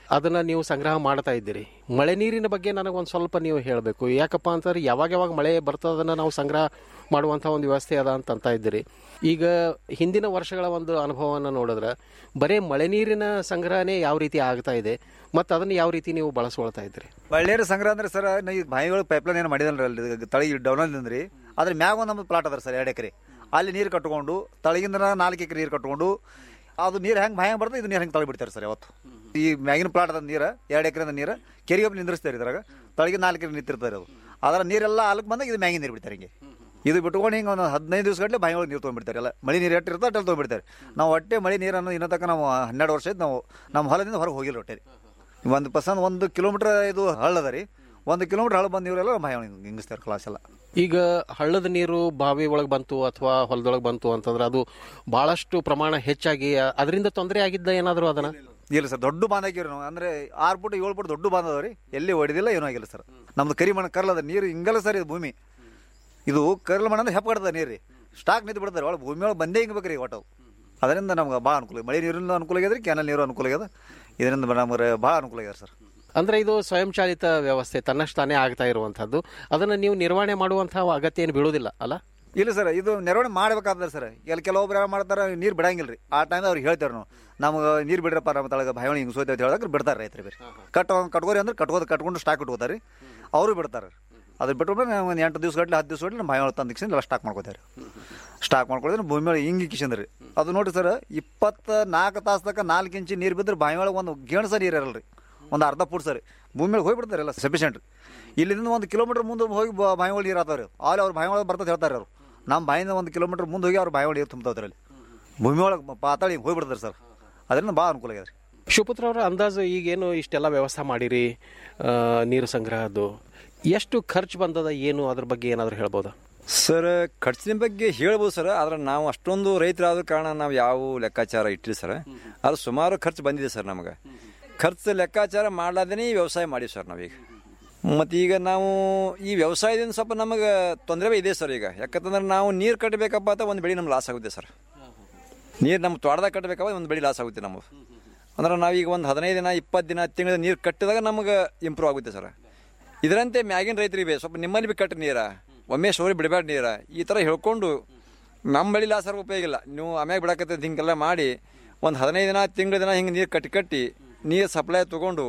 ಅದನ್ನ ನೀವು ಸಂಗ್ರಹ ಮಾಡ್ತಾ ಇದ್ದೀರಿ ಮಳೆ ನೀರಿನ ಬಗ್ಗೆ ನನಗೊಂದು ಸ್ವಲ್ಪ ನೀವು ಹೇಳಬೇಕು ಯಾಕಪ್ಪ ಅಂತಂದ್ರೆ ಯಾವಾಗ ಯಾವಾಗ ಮಳೆ ಬರ್ತದನ್ನ ನಾವು ಸಂಗ್ರಹ ಮಾಡುವಂಥ ಒಂದು ವ್ಯವಸ್ಥೆ ಅದ ಅಂತ ಅಂತ ಇದ್ದೀರಿ ಈಗ ಹಿಂದಿನ ವರ್ಷಗಳ ಒಂದು ಅನುಭವವನ್ನು ನೋಡಿದ್ರೆ ಬರೀ ಮಳೆ ನೀರಿನ ಸಂಗ್ರಹಣೆ ಯಾವ ರೀತಿ ಆಗ್ತಾ ಇದೆ ಮತ್ತು ಅದನ್ನು ಯಾವ ರೀತಿ ನೀವು ಬಳಸ್ಕೊಳ್ತಾ ಇದ್ದೀರಿ ಒಳ್ಳೆಯ ಸಂಗ್ರಹ ಅಂದ್ರೆ ಸರ್ ಈ ಬಾವಿಗಳು ಪೈಪ್ಲೈನ್ ಏನು ಮಾಡಿದಲ್ರಿ ಅಲ್ಲಿ ತಳಗಿ ಡೌನ್ ಅಂದ್ರಿ ಅದ್ರ ಮ್ಯಾಗ ಒಂದು ನಮ್ದು ಪ್ಲಾಟ್ ಅದ ಸರ್ ಎರಡು ಎಕರೆ ಅಲ್ಲಿ ನೀರು ಕಟ್ಕೊಂಡು ತಳಗಿಂದ ನಾಲ್ಕು ಎಕರೆ ನೀರು ಕಟ್ಕೊಂಡು ಅದು ನೀರು ಹೆಂಗೆ ಬಾಯ ಬರ್ತದೆ ಇದು ನೀರು ಹೆಂಗೆ ತಳಿ ಬಿಡ್ತಾರೆ ಸರ್ ಯಾವತ್ತು ಈ ಮ್ಯಾಗಿನ ಪ್ಲಾಟ್ ಅದ ನೀರು ಎರಡು ಎಕರೆ ನೀರು ಕೆರೆಗೆ ಒಬ್ಬ ನಿಂದ್ರಿಸ್ತಾರೆ ಇದ್ರಾಗ ತಳಗಿನ ನಾಲ್ಕು ಎಕರೆ ನಿಂತಿರ್ತಾರೆ ಅದು ಅದರ ನೀರೆಲ್ಲ ಅಲ್ಲಿಗೆ ಬಂದಾಗ ಇದು ಮ್ಯಾಗಿನ ನೀರು ಬಿಡ್ತಾರೆ ಹಿಂಗೆ ಇದು ಬಿಟ್ಕೊಂಡು ಹಿಂಗೆ ಒಂದು ಹದಿನೈದು ದಿವಸ ಗಟ್ಟಲೆ ಬಾಯಿ ಒಳಗೆ ನೀರು ತೊಗೊಂಡ್ಬಿಡ್ತಾರೆ ಎಲ್ಲ ಮಳೆ ನೀರು ಎಷ್ಟು ಇರ್ತದೆ ಅಟ್ಟಲ್ಲಿ ತೊಗೊಂಡ್ಬಿಡ್ತಾರೆ ನಾವು ಹೊಟ್ಟೆ ಮಳೆ ನೀರನ್ನು ಇನ್ನೂ ತನಕ ನಾವು ಹನ್ನೆರಡು ವರ್ಷ ಆಯ್ತು ನಾವು ನಮ್ಮ ಹೊಲದಿಂದ ಹೊರಗೆ ಹೋಗಿಲ್ಲ ಹೊಟ್ಟೆ ಒಂದು ಪರ್ಸೆಂಟ್ ಒಂದು ಕಿಲೋಮೀಟರ್ ಇದು ಹಳ್ಳ ಅದ ರೀ ಒಂದು ಕಿಲೋಮೀಟರ್ ಹಳ್ಳ ಬಂದ ನೀರೆಲ್ಲ ಬಾಯಿ ಒಳಗೆ ಹಿಂಗಿಸ್ತಾರೆ ಕ್ಲಾಸ್ ಎಲ್ಲ ಈಗ ಹಳ್ಳದ ನೀರು ಬಾವಿ ಒಳಗೆ ಬಂತು ಅಥವಾ ಹೊಲದೊಳಗೆ ಬಂತು ಅಂತಂದ್ರೆ ಅದು ಬಹಳಷ್ಟು ಪ್ರಮಾಣ ಹೆಚ್ಚಾಗಿ ಅದರಿಂದ ತೊಂದರೆ ಆಗಿದ್ದ ಏನಾದರೂ ಅದನ್ನ ಇಲ್ಲ ಸರ್ ದೊಡ್ಡ ಬಾಂಧ ಹಾಕಿವ್ರಿ ನಾವು ಅಂದ್ರೆ ಆರು ಫುಟ್ ಏಳು ಫುಟ್ ದೊಡ್ಡ ಬಾಂಧ ಅದಾವ ರೀ ಎಲ್ಲಿ ಹೊಡೆದಿಲ್ಲ ಏನೂ ಆಗಿಲ್ಲ ಸರ್ ನಮ್ದು ಕರಿ ಮಣ್ಣು ಕರ್ಲದ ನೀರು ಹಿಂಗಲ್ಲ ಸರ್ ಇದು ಭೂಮಿ ಇದು ಕರ್ಲ ಮಣ್ಣು ಅಂದ್ರೆ ಹೆಪ್ಪಗಡ್ತದ ನೀರು ರೀ ಸ್ಟಾಕ್ ನಿಂತು ಬಿಡ್ತಾರೆ ಒಳಗೆ ಭೂಮಿ ಒಳಗೆ ಬಂದೇ ಹಿಂಗೆ ಬೇಕ್ರಿ ಒಟ್ಟು ಅದರಿಂದ ನಮ್ಗೆ ಭಾಳ ಅನುಕೂಲ ಮಳೆ ನೀರಿನ ಅನುಕೂಲ ಆಗ್ಯದ ರೀ ಕ್ಯಾನಲ್ ನೀರು ಅನುಕೂಲ ಆಗ್ಯದ ಇದರಿಂದ ನಮ್ಗೆ ಭಾಳ ಅನುಕೂಲ ಆಗ್ಯದ ಸರ್ ಅಂದ್ರೆ ಇದು ಸ್ವಯಂಚಾಲಿತ ವ್ಯವಸ್ಥೆ ತನ್ನಷ್ಟು ತಾನೇ ಆಗ್ತಾ ಇರುವಂತದ್ದು ಅದನ್ನ ನೀವು ನಿರ್ವಹಣೆ ಮಾಡುವಂತಹ ಅಗತ್ಯ ಏನು ಬೀಳುವುದಿಲ್ಲ ಅಲ್ಲ ಇಲ್ಲ ಸರ್ ಇದು ನೆರವಣೆ ಮಾಡ್ಬೇಕಾದ್ರೆ ಸರ್ ಎಲ್ಲಿ ಕೆಲವೊಬ್ರು ಏನು ಮಾಡ್ತಾರೆ ನೀರು ಬಿಡಂಗಿಲ್ಲ ರೀ ಆ ಟೈಮ್ ಅವ್ರಿಗೆ ಹೇಳ್ತಾರೆ ನಾವು ನಮ್ಗೆ ನೀರು ಬಿಡ್ರಪ್ಪ ನಮ್ಮ ತಳಗ ಭಯವಣಿ ಹಿಂಗೆ ಸೋಯ್ತು ಅಂತ ಹೇಳಿದ್ರೆ ಬಿಡ್ತಾರೆ ರೈತರು ಬೇರೆ ಕಟ್ ಕಟ್ಕೋರಿ ಅಂದ್ರೆ ಕಟ್ಕೋದು ಕಟ್ಕೊಂಡು ಸ್ಟಾಕ್ ಇಟ್ಕೋತಾರೆ ಅವರು ಬಿಡ್ತಾರೆ ಅದ್ರ ಬಿಟ್ಟರೆ ನಾವು ಒಂದು ಎಂಟು ದಿವಸ ಗಟ್ಟಲೆ ಹತ್ತು ದಿವಸ ಗಟ್ಟಲೆ ನಮ್ಮ ಭಯ ತಂದು ಕಿಸಿಂದ ಎಲ್ಲ ಸ್ಟಾಕ್ ಮಾಡ್ಕೋತಾರೆ ಸ್ಟಾಕ್ ಮಾಡ್ಕೊಳ್ಳಿದ್ರೆ ಭೂಮಿ ಒಳಗೆ ಹಿಂಗೆ ಕಿಸಿಂದ್ರಿ ಅದು ನೋಡಿ ಸರ್ ಇಪ್ಪತ್ತ ನಾಲ್ಕು ತಾಸು ತನಕ ನಾಲ್ಕು ಇಂಚು ನೀರು ಬಿದ್ದರೆ ಬಾವಿ ಒಳಗೆ ಒಂದು ಗೇಣಸ ನೀರು ಇರಲ್ಲ ರೀ ಒಂದು ಅರ್ಧ ಫುಟ್ ಸರಿ ಭೂಮಿ ಒಳಗೆ ಹೋಗ್ಬಿಡ್ತಾರೆ ಎಲ್ಲ ಸಫಿಷಿಯೆಂಟ್ ಇಲ್ಲಿಂದ ಒಂದು ಕಿಲೋಮೀಟರ್ ಮುಂದೆ ಹೋಗಿ ಬ- ಬಾವಿ ಒಳಗೆ ನೀರು ಆತಾವ್ರಿ ಅಲ್ಲಿ ಅವ್ರು ಬಾವಿ ಒಳಗೆ ಬರ್ತದೆ ಹೇಳ್ತಾರೆ ಅವರು ನಮ್ಮ ಬಾಯಿಂದ ಒಂದು ಕಿಲೋಮೀಟರ್ ಮುಂದೆ ಹೋಗಿ ಅವ್ರು ಬಾವಿ ಒಳಗೆ ನೀರು ತುಂಬ್ತಾವ್ರಿ ಅಲ್ಲಿ ಭೂಮಿ ಒಳಗೆ ಪಾತಾಳಿ ಹೋಗ್ಬಿಡ್ತಾರೆ ಸರ್ ಅದರಿಂದ ಭಾಳ ಅನುಕೂಲ ಆಗ್ಯದ ರೀ ಶಿವಪುತ್ರ ಅವರ ಅಂದಾಜು ಈಗೇನು ಇಷ್ಟೆಲ್ಲ ವ್ಯವಸ್ಥೆ ಮಾಡಿರಿ ಆ, ನೀರು ಸಂಗ್ರಹದ್ದು ಎಷ್ಟು ಖರ್ಚು ಬಂದದ ಏನು ಅದ್ರ ಬಗ್ಗೆ ಏನಾದರೂ ಹೇಳ್ಬೋದಾ ಸರ್ ಖರ್ಚಿನ ಬಗ್ಗೆ ಹೇಳ್ಬೋದು ಸರ್ ಆದ್ರೆ ನಾವು ಅಷ್ಟೊಂದು ರೈತರಾದ ಕಾರಣ ನಾವು ಯಾವ ಲೆಕ್ಕಾಚಾರ ಇಟ್ಟಿಲ್ಲ ಸರ್ ಅದು ಸುಮಾರು ಖರ್ಚು ಬಂದಿದೆ ಸರ್ ನಮಗೆ ಖರ್ಚು ಲೆಕ್ಕಾಚಾರ ಮಾಡ್ಲಾರ್ದೇ ವ್ಯವಸಾಯ ಮಾಡೀವಿ ಸರ್ ನಾವೀಗ ಮತ್ತು ಈಗ ನಾವು ಈ ವ್ಯವಸಾಯದಿಂದ ಸ್ವಲ್ಪ ನಮಗೆ ತೊಂದರೆ ಇದೆ ಸರ್ ಈಗ ಯಾಕಂತಂದ್ರೆ ನಾವು ನೀರು ಕಟ್ಟಬೇಕಪ್ಪ ಅಂತ ಒಂದು ಬೆಳೆ ನಮ್ಗೆ ಲಾಸ್ ಆಗುತ್ತೆ ಸರ್ ನೀರು ನಮ್ಮ ತೋಟದಾಗ ಕಟ್ಟಬೇಕಪ್ಪ ಒಂದು ಬೆಳೆ ಲಾಸ್ ಆಗುತ್ತೆ ನಮಗೆ ಅಂದ್ರೆ ನಾವೀಗ ಒಂದು ಹದಿನೈದು ದಿನ ಇಪ್ಪತ್ತು ದಿನ ತಿಂಗಳ ನೀರು ಕಟ್ಟಿದಾಗ ನಮಗೆ ಇಂಪ್ರೂವ್ ಆಗುತ್ತೆ ಸರ್ ಇದರಂತೆ ಮ್ಯಾಗಿನ ರೈತರಿಗೆ ಸ್ವಲ್ಪ ನಿಮ್ಮಲ್ಲಿ ಬಿ ಕಟ್ಟಿ ನೀರ ಒಮ್ಮೆ ಸೋರಿ ಬಿಡಬೇಡ ನೀರ ಈ ಥರ ಹೇಳ್ಕೊಂಡು ನಮ್ಮ ಬೆಳೆ ಲಾಸ್ ಆದ್ರೆ ಉಪಯೋಗ ಇಲ್ಲ ನೀವು ಆಮ್ಯಾಗ ಬಿಡಕತ್ತದ ಹಿಂಗೆಲ್ಲ ಮಾಡಿ ಒಂದು ಹದಿನೈದು ದಿನ ತಿಂಗಳ ದಿನ ಹಿಂಗೆ ನೀರು ಕಟ್ಟಿ ಕಟ್ಟಿ ನೀರು ಸಪ್ಲೈ ತೊಗೊಂಡು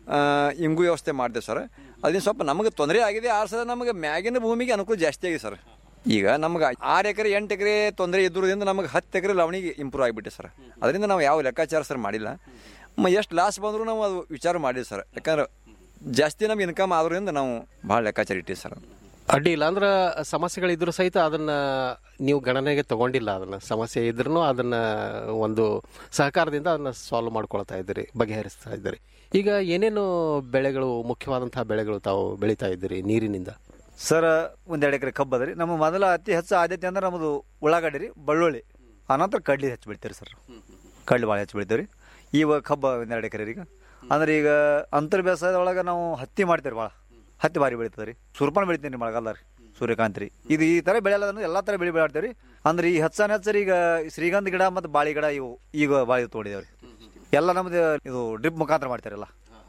ಹಿಂಗೂ ವ್ಯವಸ್ಥೆ ಮಾಡಿದೆ ಸರ್ ಅದನ್ನ ಸ್ವಲ್ಪ ನಮಗೆ ತೊಂದರೆ ಆಗಿದೆ ಆರು ಸಲ ನಮಗೆ ಮ್ಯಾಗಿನ ಭೂಮಿಗೆ ಅನುಕೂಲ ಜಾಸ್ತಿ ಆಗಿದೆ ಸರ್ ಈಗ ನಮ್ಗೆ ಆರು ಎಕರೆ ಎಂಟು ಎಕರೆ ತೊಂದರೆ ಇದ್ದುದರಿಂದ ನಮಗೆ ಹತ್ತು ಎಕರೆ ಲವಣಿಗೆ ಇಂಪ್ರೂವ್ ಆಗಿಬಿಟ್ಟೆ ಸರ್ ಅದರಿಂದ ನಾವು ಯಾವ ಲೆಕ್ಕಾಚಾರ ಸರ್ ಮಾಡಿಲ್ಲ ಎಷ್ಟು ಲಾಸ್ ಬಂದರೂ ನಾವು ಅದು ವಿಚಾರ ಮಾಡಿಲ್ಲ ಸರ್ ಯಾಕಂದ್ರೆ ಜಾಸ್ತಿ ನಮ್ಗೆ ಇನ್ಕಮ್ ಆದ್ರಿಂದ ನಾವು ಭಾಳ ಲೆಕ್ಕಾಚಾರ ಇಟ್ಟಿವಿ ಸರ್ ಅಡ್ಡಿ ಇಲ್ಲ ಅಂದ್ರೆ ಸಮಸ್ಯೆಗಳಿದ್ರು ಸಹಿತ ಅದನ್ನ ನೀವು ಗಣನೆಗೆ ತಗೊಂಡಿಲ್ಲ ಅದನ್ನ ಸಮಸ್ಯೆ ಇದ್ರೂ ಅದನ್ನ ಒಂದು ಸಹಕಾರದಿಂದ ಅದನ್ನ ಸಾಲ್ವ್ ಮಾಡ್ಕೊಳ್ತಾ ಇದ್ದೀರಿ ಬಗೆಹರಿಸ್ತಾ ಇದ್ದೀರಿ ಈಗ ಏನೇನು ಬೆಳೆಗಳು ಮುಖ್ಯವಾದಂತಹ ಬೆಳೆಗಳು ತಾವು ಬೆಳೀತಾ ಇದ್ದೀರಿ ನೀರಿನಿಂದ ಸರ್ ಒಂದೆರಡು ಎಕರೆ ಕಬ್ಬು ಅದ ರೀ ನಮ್ಮ ಮೊದಲ ಅತಿ ಹೆಚ್ಚು ಆದ್ಯತೆ ಅಂದ್ರೆ ನಮ್ಮದು ಉಳ್ಳಾಗಡ್ಡಿ ರೀ ಬೆಳ್ಳುಳ್ಳಿ ಅನಂತರ ಕಡ್ಲಿ ಹೆಚ್ಚು ಬೆಳಿತೀರಿ ಸರ್ ಕಡ್ಲಿ ಭಾಳ ಹೆಚ್ಚು ಬೆಳಿತೀವಿ ರೀ ಇವಾಗ ಕಬ್ಬ ಒಂದೆರಡು ಎಕರೆ ರೀ ಈಗ ಅಂದ್ರೆ ಈಗ ಅಂತರ್ ಬೇಸಾಯದ ಒಳಗೆ ನಾವು ಹತ್ತಿ ಮಾಡ್ತೀವಿ ಭಾಳ ಹತ್ತಿ ಭಾರಿ ಬೆಳೀತದೆ ರೀ ಸುರ್ಪಾನ ಬೆಳಿತೀನಿ ರೀ ಮಳೆಗಾಲ ರೀ ಸೂರ್ಯಕಾಂತಿ ರೀ ಇದು ಈ ಥರ ಬೆಳೆಯಲ್ಲ ಅಂದ್ರೆ ಎಲ್ಲ ಥರ ಬೆಳೆ ಬೆಳಾಡ್ತೀವಿ ರೀ ಅಂದ್ರೆ ಈ ಹಚ್ಚನ ಹಚ್ಚರಿ ಈಗ ಶ್ರೀಗಂಧ ಗಿಡ ಮತ್ತು ಬಾಳಿ ಗಿಡ ಇವು ಈಗ ಭಾಳ ತೊಗೊಂಡಿದ್ದೇವೆ ರೀ ಎಲ್ಲ ನಮ್ದು ಇದು ಡ್ರಿಪ್ ಮುಖಾಂತರ ಮಾಡ್ತಾರಲ್ಲ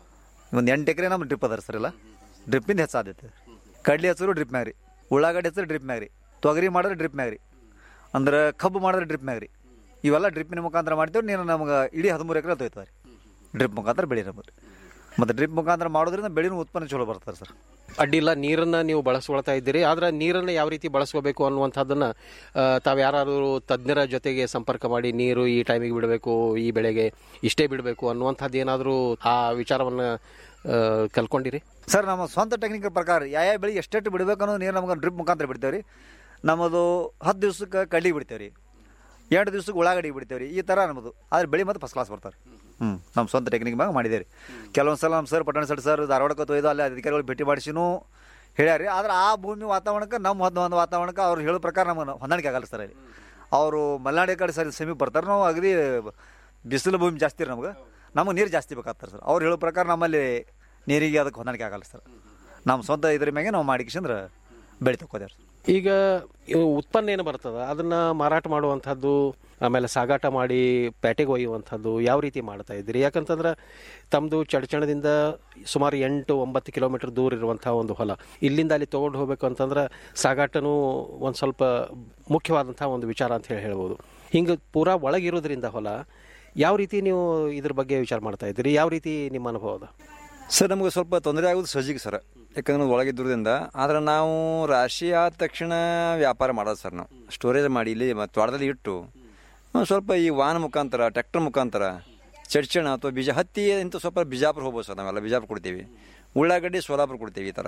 ಒಂದು ಎಂಟು ಎಕರೆ ನಮ್ಮ ಡ್ರಿಪ್ ಅದ ಸರ್ ಎಲ್ಲ ಡ್ರಿಪ್ಪಿಂದ ಹೆಚ್ಚು ಆದ್ಯತೆ ಕಡ್ಲಿ ಹಚ್ಚರು ಡ್ರಿಪ್ ಮ್ಯಾಗ ರೀ ಉಳ್ಳಾಗಡ್ಡಿ ಹಚ್ಚರು ಡ್ರಿಪ್ ಮ್ಯಾಗ ರೀ ತೊಗರಿ ಮಾಡಿದ್ರೆ ಡ್ರಿಪ್ ಮ್ಯಾಗ ರೀ ಅಂದ್ರೆ ಕಬ್ಬು ಮಾಡಿದ್ರೆ ಡ್ರಿಪ್ ಮ್ಯಾಗ ರೀ ಇವೆಲ್ಲ ಡ್ರಿಪ್ಪಿನ ಮುಖಾಂತರ ಮಾಡ್ತೇವೆ ನೀನು ನಮ್ಗೆ ಇಡೀ ಹದಿಮೂರು ಎಕರೆ ತೊಯ್ತದೆ ರೀ ಡ್ರಿಪ್ ಮುಖಾಂತರ ಬೆಳೆ ನಮಗೆ ಮತ್ತು ಡ್ರಿಪ್ ಮುಖಾಂತರ ಮಾಡೋದ್ರಿಂದ ಬೆಳೆನೂ ಉತ್ಪನ್ನ ಚಲೋ ಬರ್ತಾರೆ ಸರ್ ಅಡ್ಡಿಲ್ಲ ನೀರನ್ನ ನೀವು ಬಳಸ್ಕೊಳ್ತಾ ಇದ್ದೀರಿ ಆದ್ರೆ ನೀರನ್ನ ಯಾವ ರೀತಿ ಬಳಸ್ಕೋಬೇಕು ಅನ್ನುವಂಥದ್ದನ್ನ ಆ, ತಾವು ಯಾರಾದರೂ ತಜ್ಞರ ಜೊತೆಗೆ ಸಂಪರ್ಕ ಮಾಡಿ ನೀರು ಈ ಟೈಮಿಗೆ ಬಿಡಬೇಕು ಈ ಬೆಳೆಗೆ ಇಷ್ಟೇ ಬಿಡಬೇಕು ಅನ್ನುವಂಥದ್ದು ಏನಾದರೂ ಆ ವಿಚಾರವನ್ನ ಆ, ಕಲ್ಕೊಂಡಿರಿ ಸರ್ ನಮ್ಮ ಸ್ವಂತ ಟೆಕ್ನಿಕ್ ಪ್ರಕಾರ ಯಾವ ಬೆಳೆ ಎಷ್ಟೆಷ್ಟು ಬಿಡಬೇಕು ಅನ್ನೋದು ನೀರು ನಮ್ಗೆ ಡ್ರಿಪ್ ಮುಖಾಂತರ ಬಿಡ್ತೇವೆ ರೀ ನಮ್ಮದು ಹತ್ತು ದಿವ್ಸಕ್ಕೆ ಕಡ್ಲಿ ಬಿಡ್ತೇವೆ ರೀ ಎಂಟು ದಿವ್ಸಕ್ಕೆ ಉಳ್ಳಾಗಡ್ಡಿ ಬಿಡ್ತೇವೆ ರೀ ಈ ಥರ ನಮ್ಮದು ಆದ್ರೆ ಬೆಳೆ ಮತ್ತೆ ಫಸ್ಟ್ ಕ್ಲಾಸ್ ಬರ್ತಾರೆ ಹ್ಞೂ ನಮ್ಮ ಸ್ವಂತ ಟೆಕ್ನಿಕ್ ಮ್ಯಾಗ ಮಾಡಿದ್ದೇವೆ ರೀ ಕೆಲವೊಂದು ಸಲ ನಮ್ಮ ಸರ್ ಪಟ್ಟಣ ಸರ್ ಸರ್ ಧಾರವಾಡಕ್ಕೆ ತೊಯ್ದು ಅಲ್ಲಿ ಅಧಿಕಾರಿಗಳು ಭೇಟಿ ಮಾಡಿಸಿನೂ ಹೇಳ್ಯಾರಿ ಆದ್ರೆ ಆ ಭೂಮಿ ವಾತಾವರಣಕ್ಕೆ ನಮ್ಮ ಹೊದ ಒಂದು ವಾತಾವರಣಕ್ಕೆ ಅವ್ರು ಹೇಳೋ ಪ್ರಕಾರ ನಮಗೆ ಹೊಂದಾಣಿಕೆ ಆಗಲ್ಲ ಸರ್ ಅಲ್ಲಿ ಅವರು ಮಲೆನಾಡಿ ಕಡೆ ಸರಿ ಸಮೀಪ ಬರ್ತಾರೆ ನಾವು ಅಗದಿ ಬಿಸಿಲು ಭೂಮಿ ಜಾಸ್ತಿ ರೀ ನಮ್ಗೆ ನಮಗೆ ನೀರು ಜಾಸ್ತಿ ಬೇಕಾಗ್ತಾರೆ ಸರ್ ಅವ್ರು ಹೇಳೋ ಪ್ರಕಾರ ನಮ್ಮಲ್ಲಿ ನೀರಿಗೆ ಅದಕ್ಕೆ ಹೊಂದಾಣಿಕೆ ಆಗಲ್ಲ ಸರ್ ನಮ್ಮ ಸ್ವಂತ ಇದ್ರ ಮ್ಯಾಗೆ ನಾವು ಮಾಡಿಕಿಸಂದ್ರೆ ಬೆಳೆ ತಕ್ಕೋದೇವ್ರಿ ಈಗ ಇವು ಉತ್ಪನ್ನ ಏನು ಬರ್ತದ ಅದನ್ನ ಮಾರಾಟ ಮಾಡುವಂಥದ್ದು ಆಮೇಲೆ ಸಾಗಾಟ ಮಾಡಿ ಪೇಟೆಗೆ ಒಯ್ಯುವಂಥದ್ದು ಯಾವ ರೀತಿ ಮಾಡ್ತಾ ಇದ್ದೀರಿ ಯಾಕಂತಂದ್ರೆ ತಮ್ಮದು ಚಡಚಣದಿಂದ ಸುಮಾರು ಎಂಟು ಒಂಬತ್ತು ಕಿಲೋಮೀಟರ್ ದೂರ ಇರುವಂಥ ಒಂದು ಹೊಲ ಇಲ್ಲಿಂದ ಅಲ್ಲಿ ತೊಗೊಂಡು ಹೋಗಬೇಕು ಅಂತಂದ್ರೆ ಸಾಗಾಟನೂ ಒಂದು ಸ್ವಲ್ಪ ಮುಖ್ಯವಾದಂಥ ಒಂದು ವಿಚಾರ ಅಂತ ಹೇಳಿ ಹೇಳ್ಬೋದು ಹಿಂಗೆ ಪೂರಾ ಒಳಗಿರೋದ್ರಿಂದ ಹೊಲ ಯಾವ ರೀತಿ ನೀವು ಇದ್ರ ಬಗ್ಗೆ ವಿಚಾರ ಮಾಡ್ತಾ ಇದ್ದೀರಿ ಯಾವ ರೀತಿ ನಿಮ್ಮ ಅನುಭವ ಅದ ಸರ್ ನಮಗೆ ಸ್ವಲ್ಪ ತೊಂದರೆ ಆಗೋದು ಸಜ್ಜಿಗೆ ಸರ್ ಯಾಕಂದ್ರೆ ಒಳಗಿದ್ದುದರಿಂದ ಆದ್ರೆ ನಾವು ರಾಶಿ ಆದ ತಕ್ಷಣ ವ್ಯಾಪಾರ ಮಾಡೋದು ಸರ್ ನಾವು ಸ್ಟೋರೇಜ್ ಮಾಡಿ ಇಲ್ಲಿ ಮತ್ತು ತೋಟದಲ್ಲಿ ಇಟ್ಟು ಒಂದು ಸ್ವಲ್ಪ ಈ ವಾಹನ ಮುಖಾಂತರ ಟ್ರ್ಯಾಕ್ಟರ್ ಮುಖಾಂತರ ಚಡ್ಚಣ ಅಥವಾ ಬೀಜ ಹತ್ತಿ ಇಂಥ ಸ್ವಲ್ಪ ಬಿಜಾಪುರ ಹೋಗ್ಬೋದು ಸರ್ ನಾವೆಲ್ಲ ಬಿಜಾಪುರ ಕೊಡ್ತೀವಿ ಉಳ್ಳಾಗಡ್ಡಿ ಸೋಲಾಪುರ ಕೊಡ್ತೀವಿ ಈ ಥರ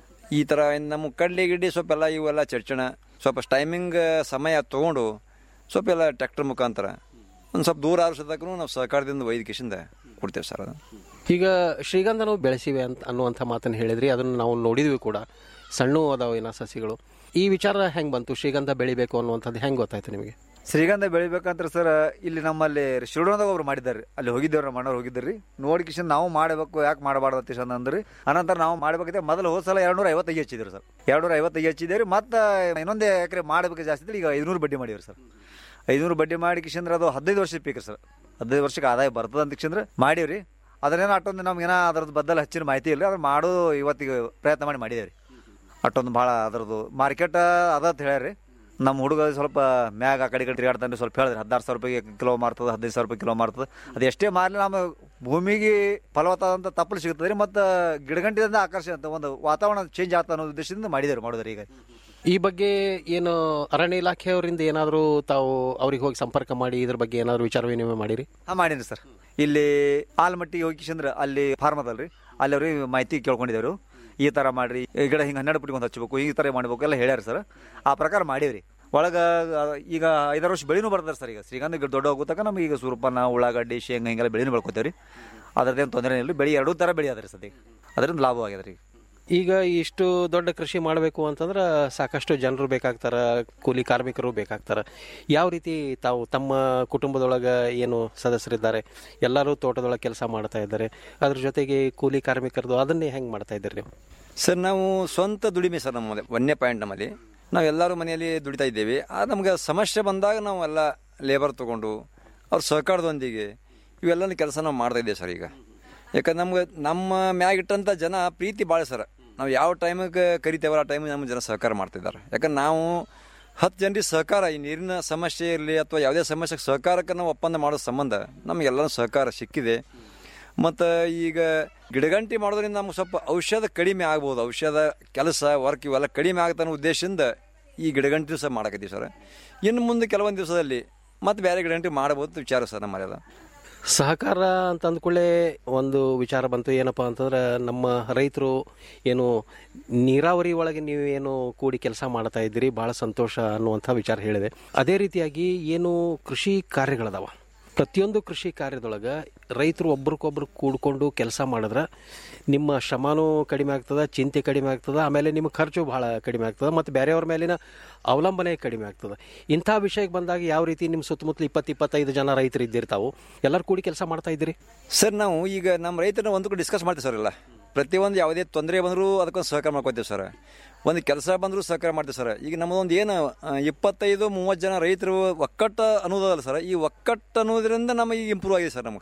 ಈ ಥರ ಇನ್ನು ನಮ್ಮ ಕಡ್ಲೆ ಗಿಡ್ಡಿ ಸ್ವಲ್ಪ ಎಲ್ಲ ಇವೆಲ್ಲ ಚಡ್ಚಣ ಸ್ವಲ್ಪ ಟೈಮಿಂಗ್ ಸಮಯ ತೊಗೊಂಡು ಸ್ವಲ್ಪ ಎಲ್ಲ ಟ್ರ್ಯಾಕ್ಟರ್ ಮುಖಾಂತರ ಒಂದು ಸ್ವಲ್ಪ ದೂರ ಆರಿಸೋದಕ್ಕೂ ನಾವು ಸಹಕಾರದಿಂದ ವೈದ್ಯಕಿಸಿಂದ ಕೊಡ್ತೇವೆ ಸರ್ ಅದು ಈಗ ಶ್ರೀಗಂಧ ನಾವು ಬೆಳೆಸಿವೆ ಅಂತ ಅನ್ನುವಂಥ ಮಾತನ್ನು ಹೇಳಿದ್ರಿ ಅದನ್ನು ನಾವು ನೋಡಿದ್ವಿ ಕೂಡ ಸಣ್ಣ ಅದಾವ ಏನೋ ಸಸಿಗಳು ಈ ವಿಚಾರ ಹೆಂಗೆ ಬಂತು ಶ್ರೀಗಂಧ ಬೆಳಿಬೇಕು ಅನ್ನುವಂಥದ್ದು ಹೆಂಗೆ ಗೊತ್ತಾಯ್ತು ನಿಮಗೆ ಶ್ರೀಗಂಧ ಬೆಳಿಬೇಕಂದ್ರೆ ಸರ್ ಇಲ್ಲಿ ನಮ್ಮಲ್ಲಿ ಶಿವಡೋಣದಾಗ ಒಬ್ರು ಮಾಡಿದ್ದಾರೆ ಅಲ್ಲಿ ಹೋಗಿದ್ದೇವ್ರಿ ನಮ್ಮ ಮಣ್ಣವ್ರು ಹೋಗಿದ್ರಿ ನೋಡಿ ಕಿಶನ್ ನಾವು ಮಾಡಬೇಕು ಯಾಕೆ ಮಾಡಬಾರ್ದು ಅಂತ ಚಂದ ಅಂದ್ರಿ ಅನಂತರ ನಾವು ಮಾಡಬೇಕಿದೆ ಮೊದಲು ಹೋದ ಸಲ ಎರಡು ನೂರ ಐವತ್ತೈದು ಹಚ್ಚಿದ್ರು ಸರ್ ಎರಡು ನೂರ ಐವತ್ತೈದು ಹಚ್ಚಿದ್ದೇವೆ ಮತ್ತು ಇನ್ನೊಂದೇ ಎಕರೆ ಮಾಡಬೇಕು ಜಾಸ್ತಿ ಇದ್ರೆ ಈಗ ಐದುನೂರು ಬಡ್ಡಿ ಮಾಡಿವ್ರಿ ಸರ್ ಐದುನೂರು ಬಡ್ಡಿ ಮಾಡಿ ಕಿಶಂದ್ರೆ ಅದು ಹದಿನೈದು ವರ್ಷದ ಪೀಕ್ ಸರ್ ಹದಿನೈದು ವರ್ಷಕ್ಕೆ ಆದಾಯ ಬರ್ತದೆ ಅಂತ ಕಿಶಂದ್ರೆ ಮಾಡೀವ್ರಿ ಅದ್ರೇನೋ ಅಷ್ಟೊಂದು ನಮ್ಗೇನ ಅದ್ರದ್ದು ಬದ್ದಲ್ ಹಚ್ಚಿನ ಮಾಹಿತಿ ಇಲ್ಲ ಅದ್ರ ಮಾಡೋ ಇವತ್ತಿಗೆ ಪ್ರಯತ್ನ ಮಾಡಿ ಮಾಡಿದೇವ್ರಿ ಅಷ್ಟೊಂದು ಭಾಳ ಅದ್ರದ್ದು ಮಾರ್ಕೆಟ್ ಅದ ಅಂತ ಹೇಳ್ಯಾರಿ ನಮ್ಮ ಹುಡುಗ ಸ್ವಲ್ಪ ಮ್ಯಾಗ ಆ ಕಡೆ ಈ ಕಡೆ ತಿರುಗಾಡ್ತಾನೆ ಸ್ವಲ್ಪ ಹೇಳಿದ್ರೆ ಹದಿನಾರು ಸಾವಿರ ರೂಪಾಯಿ ಕಿಲೋ ಮಾರ್ತದೆ ಹದಿನೈದು ಸಾವಿರ ರೂಪಾಯಿ ಕಿಲೋ ಮಾರ್ತದೆ ಅದು ಎಷ್ಟೇ ಮಾರಲಿ ನಮ್ಮ ಭೂಮಿಗೆ ಫಲವತ್ತಾದಂಥ ತಪ್ಪಲು ಸಿಗ್ತದೆ ರೀ ಮತ್ತು ಗಿಡಗಂಟಿದಿಂದ ಆಕರ್ಷಣೆ ಅಂತ ಒಂದು ವಾತಾವರಣ ಚೇಂಜ್ ಆಗ್ತಾ ಅನ್ನೋ ಉದ್ದೇಶದಿಂದ ಮಾಡಿದ್ದಾರೆ ಮಾಡೋದ್ರಿ ಈಗ ಈ ಬಗ್ಗೆ ಏನು ಅರಣ್ಯ ಇಲಾಖೆಯವರಿಂದ ಏನಾದರೂ ತಾವು ಅವ್ರಿಗೆ ಹೋಗಿ ಸಂಪರ್ಕ ಮಾಡಿ ಇದ್ರ ಬಗ್ಗೆ ಏನಾದರೂ ವಿಚಾರ ವಿನಿಮಯ ಮಾಡಿರಿ ಹಾಂ ಮಾಡೀನಿ ಸರ್ ಇಲ್ಲಿ ಆಲ್ಮಟ್ಟಿಗೆ ಹೋಗಿ ಕಿಶಂದ್ರ ಅಲ್ಲಿ ಫಾರ್ಮ್ ಅದಲ್ರಿ ಅಲ್ಲಿ ಅವ್ರಿಗೆ ಮಾಹಿತಿ ಕೇಳ್ಕೊಂಡಿದ್ದೇವ್ರು ಈ ಥರ ಮಾಡ್ರಿ ಈ ಗಿಡ ಹಿಂಗೆ ಹನ್ನೆರಡು ಪುಟಿಗೆ ಒಂದು ಹಚ್ಚಬೇಕು ಈ ಥರ ಮಾಡಬೇಕು ಎಲ್ಲ ಹೇಳ್ಯಾರ ಸರ್ ಆ ಪ್ರಕಾರ ಮಾಡೀವ್ರಿ ಒಳಗೆ ಈಗ ಐದಾರು ವರ್ಷ ಬೆಳೆನೂ ಬರ್ತಾರೆ ಸರ್ ಈಗ ಶ್ರೀಗಂಧ ಗಿಡ ದೊಡ್ಡ ಹೋಗುತ್ತಾಗ ನಮಗೆ ಈಗ ಸೂರ್ಪನ್ನ ಉಳ್ಳಾಗಡ್ಡಿ ಶೇಂಗಾ ಹಿಂಗೆಲ್ಲ ಬೆಳೆನೂ ಬೆಳ್ಕೊತೇವ್ರಿ ಅದ್ರದ್ದೇನು ತೊಂದರೆ ಇಲ್ಲ ಬೆಳೆ ಎರಡೂ ಥರ ಬೆಳೆ ಅದ್ರಿ ಸದ್ಯ ಅದರಿಂದ ಲಾಭ ಆಗ್ಯದ ರೀ ಈಗ ಇಷ್ಟು ದೊಡ್ಡ ಕೃಷಿ ಮಾಡಬೇಕು ಅಂತಂದ್ರೆ ಸಾಕಷ್ಟು ಜನರು ಬೇಕಾಗ್ತಾರೆ ಕೂಲಿ ಕಾರ್ಮಿಕರು ಬೇಕಾಗ್ತಾರೆ ಯಾವ ರೀತಿ ತಾವು ತಮ್ಮ ಕುಟುಂಬದೊಳಗೆ ಏನು ಸದಸ್ಯರಿದ್ದಾರೆ ಎಲ್ಲರೂ ತೋಟದೊಳಗೆ ಕೆಲಸ ಮಾಡ್ತಾ ಇದ್ದಾರೆ ಅದ್ರ ಜೊತೆಗೆ ಕೂಲಿ ಕಾರ್ಮಿಕರದು ಅದನ್ನೇ ಹೆಂಗೆ ಮಾಡ್ತಾ ಇದ್ದೀರಿ ನೀವು ಸರ್ ನಾವು ಸ್ವಂತ ದುಡಿಮೆ ಸರ್ ನಮ್ಮಲ್ಲಿ ಒಂದನೇ ಪಾಯಿಂಟ್ ನಮ್ಮಲ್ಲಿ ನಾವು ಎಲ್ಲರೂ ಮನೆಯಲ್ಲಿ ದುಡಿತಾ ಇದ್ದೇವೆ ಆ ನಮಗೆ ಸಮಸ್ಯೆ ಬಂದಾಗ ನಾವು ಎಲ್ಲ ಲೇಬರ್ ತೊಗೊಂಡು ಅವ್ರ ಸಹಕಾರದೊಂದಿಗೆ ಇವೆಲ್ಲ ಕೆಲಸ ನಾವು ಮಾಡ್ತಾ ಇದ್ದೇವೆ ಸರ್ ಈಗ ಯಾಕಂದ್ರೆ ನಮ್ಗೆ ನಮ್ಮ ಮ್ಯಾಗಿಟ್ಟಂಥ ಜನ ಪ್ರೀತಿ ಭಾಳ ಸರ್ ನಾವು ಯಾವ ಟೈಮಿಗೆ ಕರಿತೇವಲ್ಲ ಆ ಟೈಮಿಗೆ ನಮ್ಮ ಜನ ಸಹಕಾರ ಮಾಡ್ತಿದ್ದಾರೆ ಯಾಕಂದ್ರೆ ನಾವು ಹತ್ತು ಜನರಿಗೆ ಸಹಕಾರ ಈ ನೀರಿನ ಸಮಸ್ಯೆ ಇರಲಿ ಅಥವಾ ಯಾವುದೇ ಸಮಸ್ಯೆಗೆ ಸಹಕಾರಕ್ಕೆ ನಾವು ಒಪ್ಪಂದ ಮಾಡೋ ಸಂಬಂಧ ನಮಗೆಲ್ಲರೂ ಸಹಕಾರ ಸಿಕ್ಕಿದೆ ಮತ್ತು ಈಗ ಗಿಡಗಂಟಿ ಮಾಡೋದ್ರಿಂದ ನಮ್ಗೆ ಸ್ವಲ್ಪ ಔಷಧ ಕಡಿಮೆ ಆಗ್ಬೋದು ಔಷಧ ಕೆಲಸ ವರ್ಕ್ ಇವೆಲ್ಲ ಕಡಿಮೆ ಆಗುತ್ತೆ ಅನ್ನೋ ಉದ್ದೇಶದಿಂದ ಈ ಗಿಡಗಂಟಿ ಸಹ ಮಾಡಕತ್ತೀವಿ ಸರ್ ಇನ್ನು ಮುಂದೆ ಕೆಲವೊಂದು ದಿವಸದಲ್ಲಿ ಮತ್ತೆ ಬೇರೆ ಗಿಡಗಂಟಿ ಮಾಡ್ಬೋದು ವಿಚಾರ ಸರ್ ನಮ್ಮಲ್ಲ ಸಹಕಾರ ಅಂತ ಅಂದ್ಕೊಳ್ಳೆ ಒಂದು ವಿಚಾರ ಬಂತು ಏನಪ್ಪ ಅಂತಂದ್ರೆ ನಮ್ಮ ರೈತರು ಏನು ನೀರಾವರಿ ಒಳಗೆ ನೀವು ಏನು ಕೂಡಿ ಕೆಲಸ ಮಾಡ್ತಾ ಇದ್ದೀರಿ ಭಾಳ ಸಂತೋಷ ಅನ್ನುವಂಥ ವಿಚಾರ ಹೇಳಿದೆ ಅದೇ ರೀತಿಯಾಗಿ ಏನು ಕೃಷಿ ಕಾರ್ಯಗಳದಾವ ಪ್ರತಿಯೊಂದು ಕೃಷಿ ಕಾರ್ಯದೊಳಗೆ ರೈತರು ಒಬ್ರಿಗೊಬ್ರು ಕೂಡ್ಕೊಂಡು ಕೆಲಸ ಮಾಡಿದ್ರೆ ನಿಮ್ಮ ಶ್ರಮನೂ ಕಡಿಮೆ ಆಗ್ತದೆ ಚಿಂತೆ ಕಡಿಮೆ ಆಗ್ತದೆ ಆಮೇಲೆ ನಿಮ್ಮ ಖರ್ಚು ಭಾಳ ಕಡಿಮೆ ಆಗ್ತದೆ ಮತ್ತು ಬೇರೆಯವ್ರ ಮೇಲಿನ ಅವಲಂಬನೆ ಕಡಿಮೆ ಆಗ್ತದೆ ಇಂಥ ವಿಷಯಕ್ಕೆ ಬಂದಾಗ ಯಾವ ರೀತಿ ನಿಮ್ಮ ಸುತ್ತಮುತ್ತಲು ಇಪ್ಪತ್ತು ಇಪ್ಪತ್ತೈದು ಜನ ರೈತರು ಇದ್ದಿರ್ತಾವು ಎಲ್ಲರೂ ಕೂಡಿ ಕೆಲಸ ಮಾಡ್ತಾ ಇದ್ದೀರಿ ಸರ್ ನಾವು ಈಗ ನಮ್ಮ ರೈತರನ್ನ ಒಂದು ಕಡೆ ಡಿಸ್ಕಸ್ ಮಾಡ್ತೀವಿ ಸರ್ ಎಲ್ಲ ಪ್ರತಿಯೊಂದು ಯಾವುದೇ ತೊಂದರೆ ಬಂದರೂ ಅದಕ್ಕೊಂದು ಸಹಕಾರ ಮಾಡ್ಕೊತೀವಿ ಸರ್ ಒಂದು ಕೆಲಸ ಬಂದರೂ ಸಹಕಾರ ಮಾಡ್ತೀವಿ ಸರ್ ಈಗ ನಮ್ಮದೊಂದು ಏನು ಆ, ಇಪ್ಪತ್ತೈದು ಮೂವತ್ತು ಜನ ರೈತರು ಒಕ್ಕಟ್ಟು ಅನ್ನೋದಲ್ಲ ಸರ್ ಈ ಒಕ್ಕಟ್ಟು ಅನ್ನೋದ್ರಿಂದ ನಮಗೆ ಈಗ ಇಂಪ್ರೂವ್ ಆಗಿದೆ ಸರ್ ನಮಗೆ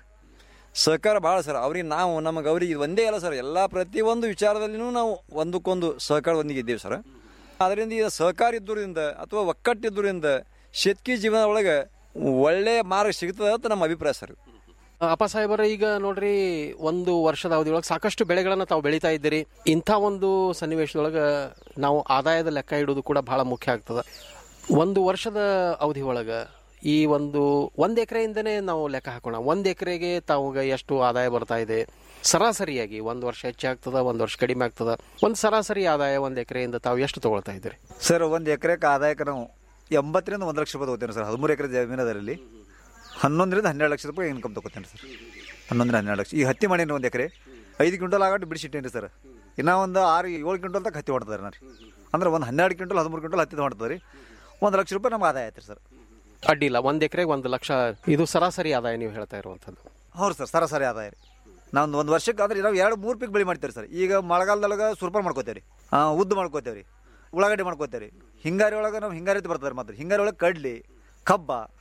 ಸಹಕಾರ ಭಾಳ ಸರ್ ಅವ್ರಿಗೆ ನಾವು ನಮಗೆ ಅವ್ರಿಗೆ ಇದು ಒಂದೇ ಅಲ್ಲ ಸರ್ ಎಲ್ಲ ಪ್ರತಿಯೊಂದು ವಿಚಾರದಲ್ಲಿನೂ ನಾವು ಒಂದಕ್ಕೊಂದು ಸಹಕಾರದೊಂದಿಗೆ ಇದ್ದೇವೆ ಸರ್ ಅದರಿಂದ ಈಗ ಸಹಕಾರ ಇದ್ದುದರಿಂದ ಅಥವಾ ಒಕ್ಕಟ್ಟಿದ್ದುದರಿಂದ ಶೆಟ್ಕಿ ಜೀವನ ಒಳಗೆ ಒಳ್ಳೆಯ ಮಾರ್ಗ ಸಿಗ್ತದೆ ಅಂತ ನಮ್ಮ ಅಭಿಪ್ರಾಯ ಸರ್ ಅಪ್ಪ ಸಾಹೇಬರ ಈಗ ನೋಡ್ರಿ ಒಂದು ವರ್ಷದ ಅವಧಿಯೊಳಗೆ ಸಾಕಷ್ಟು ಬೆಳೆಗಳನ್ನು ತಾವು ಬೆಳೀತಾ ಇದ್ದೀರಿ ಇಂಥ ಒಂದು ಸನ್ನಿವೇಶದೊಳಗೆ ನಾವು ಆದಾಯದ ಲೆಕ್ಕ ಇಡೋದು ಕೂಡ ಬಹಳ ಮುಖ್ಯ ಆಗ್ತದೆ ಒಂದು ವರ್ಷದ ಅವಧಿ ಒಳಗೆ ಈ ಒಂದು ಒಂದು ಎಕರೆಯಿಂದನೇ ನಾವು ಲೆಕ್ಕ ಹಾಕೋಣ ಒಂದು ಎಕರೆಗೆ ತಾವಾಗ ಎಷ್ಟು ಆದಾಯ ಬರ್ತಾ ಇದೆ ಸರಾಸರಿಯಾಗಿ ಒಂದು ವರ್ಷ ಹೆಚ್ಚಾಗ್ತದ ಒಂದು ವರ್ಷ ಕಡಿಮೆ ಆಗ್ತದ ಒಂದು ಸರಾಸರಿ ಆದಾಯ ಒಂದು ಎಕರೆಯಿಂದ ತಾವು ಎಷ್ಟು ತಗೊಳ್ತಾ ಇದ್ದೀರಿ ಸರ್ ಒಂದು ಎಕರೆಗೆ ಆದಾಯಕ್ಕೆ ನಾವು ಎಂಬತ್ತರಿಂದ ಒಂದು ಲಕ್ಷ ರೂಪಾಯಿ ತಗೋತೇನೆ ಸರ್ ಹದಿಮೂರು ಎಕರೆ ಜಮೀನದರಲ್ಲಿ ಹನ್ನೊಂದರಿಂದ ಹನ್ನೆರಡು ಲಕ್ಷ ರೂಪಾಯಿ ಇನ್ಕಮ್ ತಗೋತೇನೆ ಸರ್ ಹನ್ನೊಂದರಿಂದ ಹನ್ನೆರಡು ಲಕ್ಷ ಈ ಹತ್ತಿ ಮಾಡೀನಿ ಒಂದು ಎಕರೆ ಐದು ಕ್ವಿಂಟಲ್ ಆಗಟ್ಟು ಬಿಡಿಸಿಟ್ಟೇನಿ ಸರ್ ಇನ್ನೂ ಒಂದು ಆರು ಏಳು ಕ್ವಿಂಟಲ್ ತನಕ ಹತ್ತಿ ಹೊಡ್ತಾರೆ ನಾನು ಅಂದ್ರೆ ಒಂದು ಹನ್ನೆರಡು ಕ್ವಿಂಟಲ್ ಹದಿಮೂರು ಕ್ವಿಂಟಲ್ ಹತ್ತಿ ಹೊಡ್ತದೆ ರೀ ಒಂದು ಲಕ್ಷ ರೂಪಾಯಿ ನಮ್ಗೆ ಆದಾಯ ಆಯ್ತು ಸರ್ ಅಡ್ಡಿಲ್ಲ ಒಂದು ಎಕರೆಗೆ ಒಂದು ಲಕ್ಷ ಇದು ಸರಾಸರಿ ಆದಾಯ ನೀವು ಹೇಳ್ತಾ ಇರುವಂಥದ್ದು ಹೌದು ಸರ್ ಸರಾಸರಿ ಆದಾಯ ರೀ ನಾವು ಒಂದು ವರ್ಷಕ್ಕೆ ಅಂದ್ರೆ ನಾವು ಎರಡು ಮೂರು ಪೀಕ್ ಬೆಳೆ ಮಾಡ್ತೀವಿ ಸರ್ ಈಗ ಮಳೆಗಾಲದೊಳಗೆ ಸುರ್ಪರ್ ಮಾಡ್ಕೋತೇವೆ ರೀ ಉದ್ದು ಮಾಡ್ಕೋತೇವೆ ರೀ ಉಳ್ಳಾಗಡ್ಡಿ ಮಾಡ್ಕೋತೇವೆ ರೀ ಹಿಂಗಾರಿ ಒಳಗೆ ನಾವು ಹಿಂಗಾರಿ ಅಂತ ಬರ್ತದೆ ಮಾತ್ರ ಹಿಂಗಾರಿ ಒಳಗೆ ಕಡ್ಲಿ ಕಬ್ಬ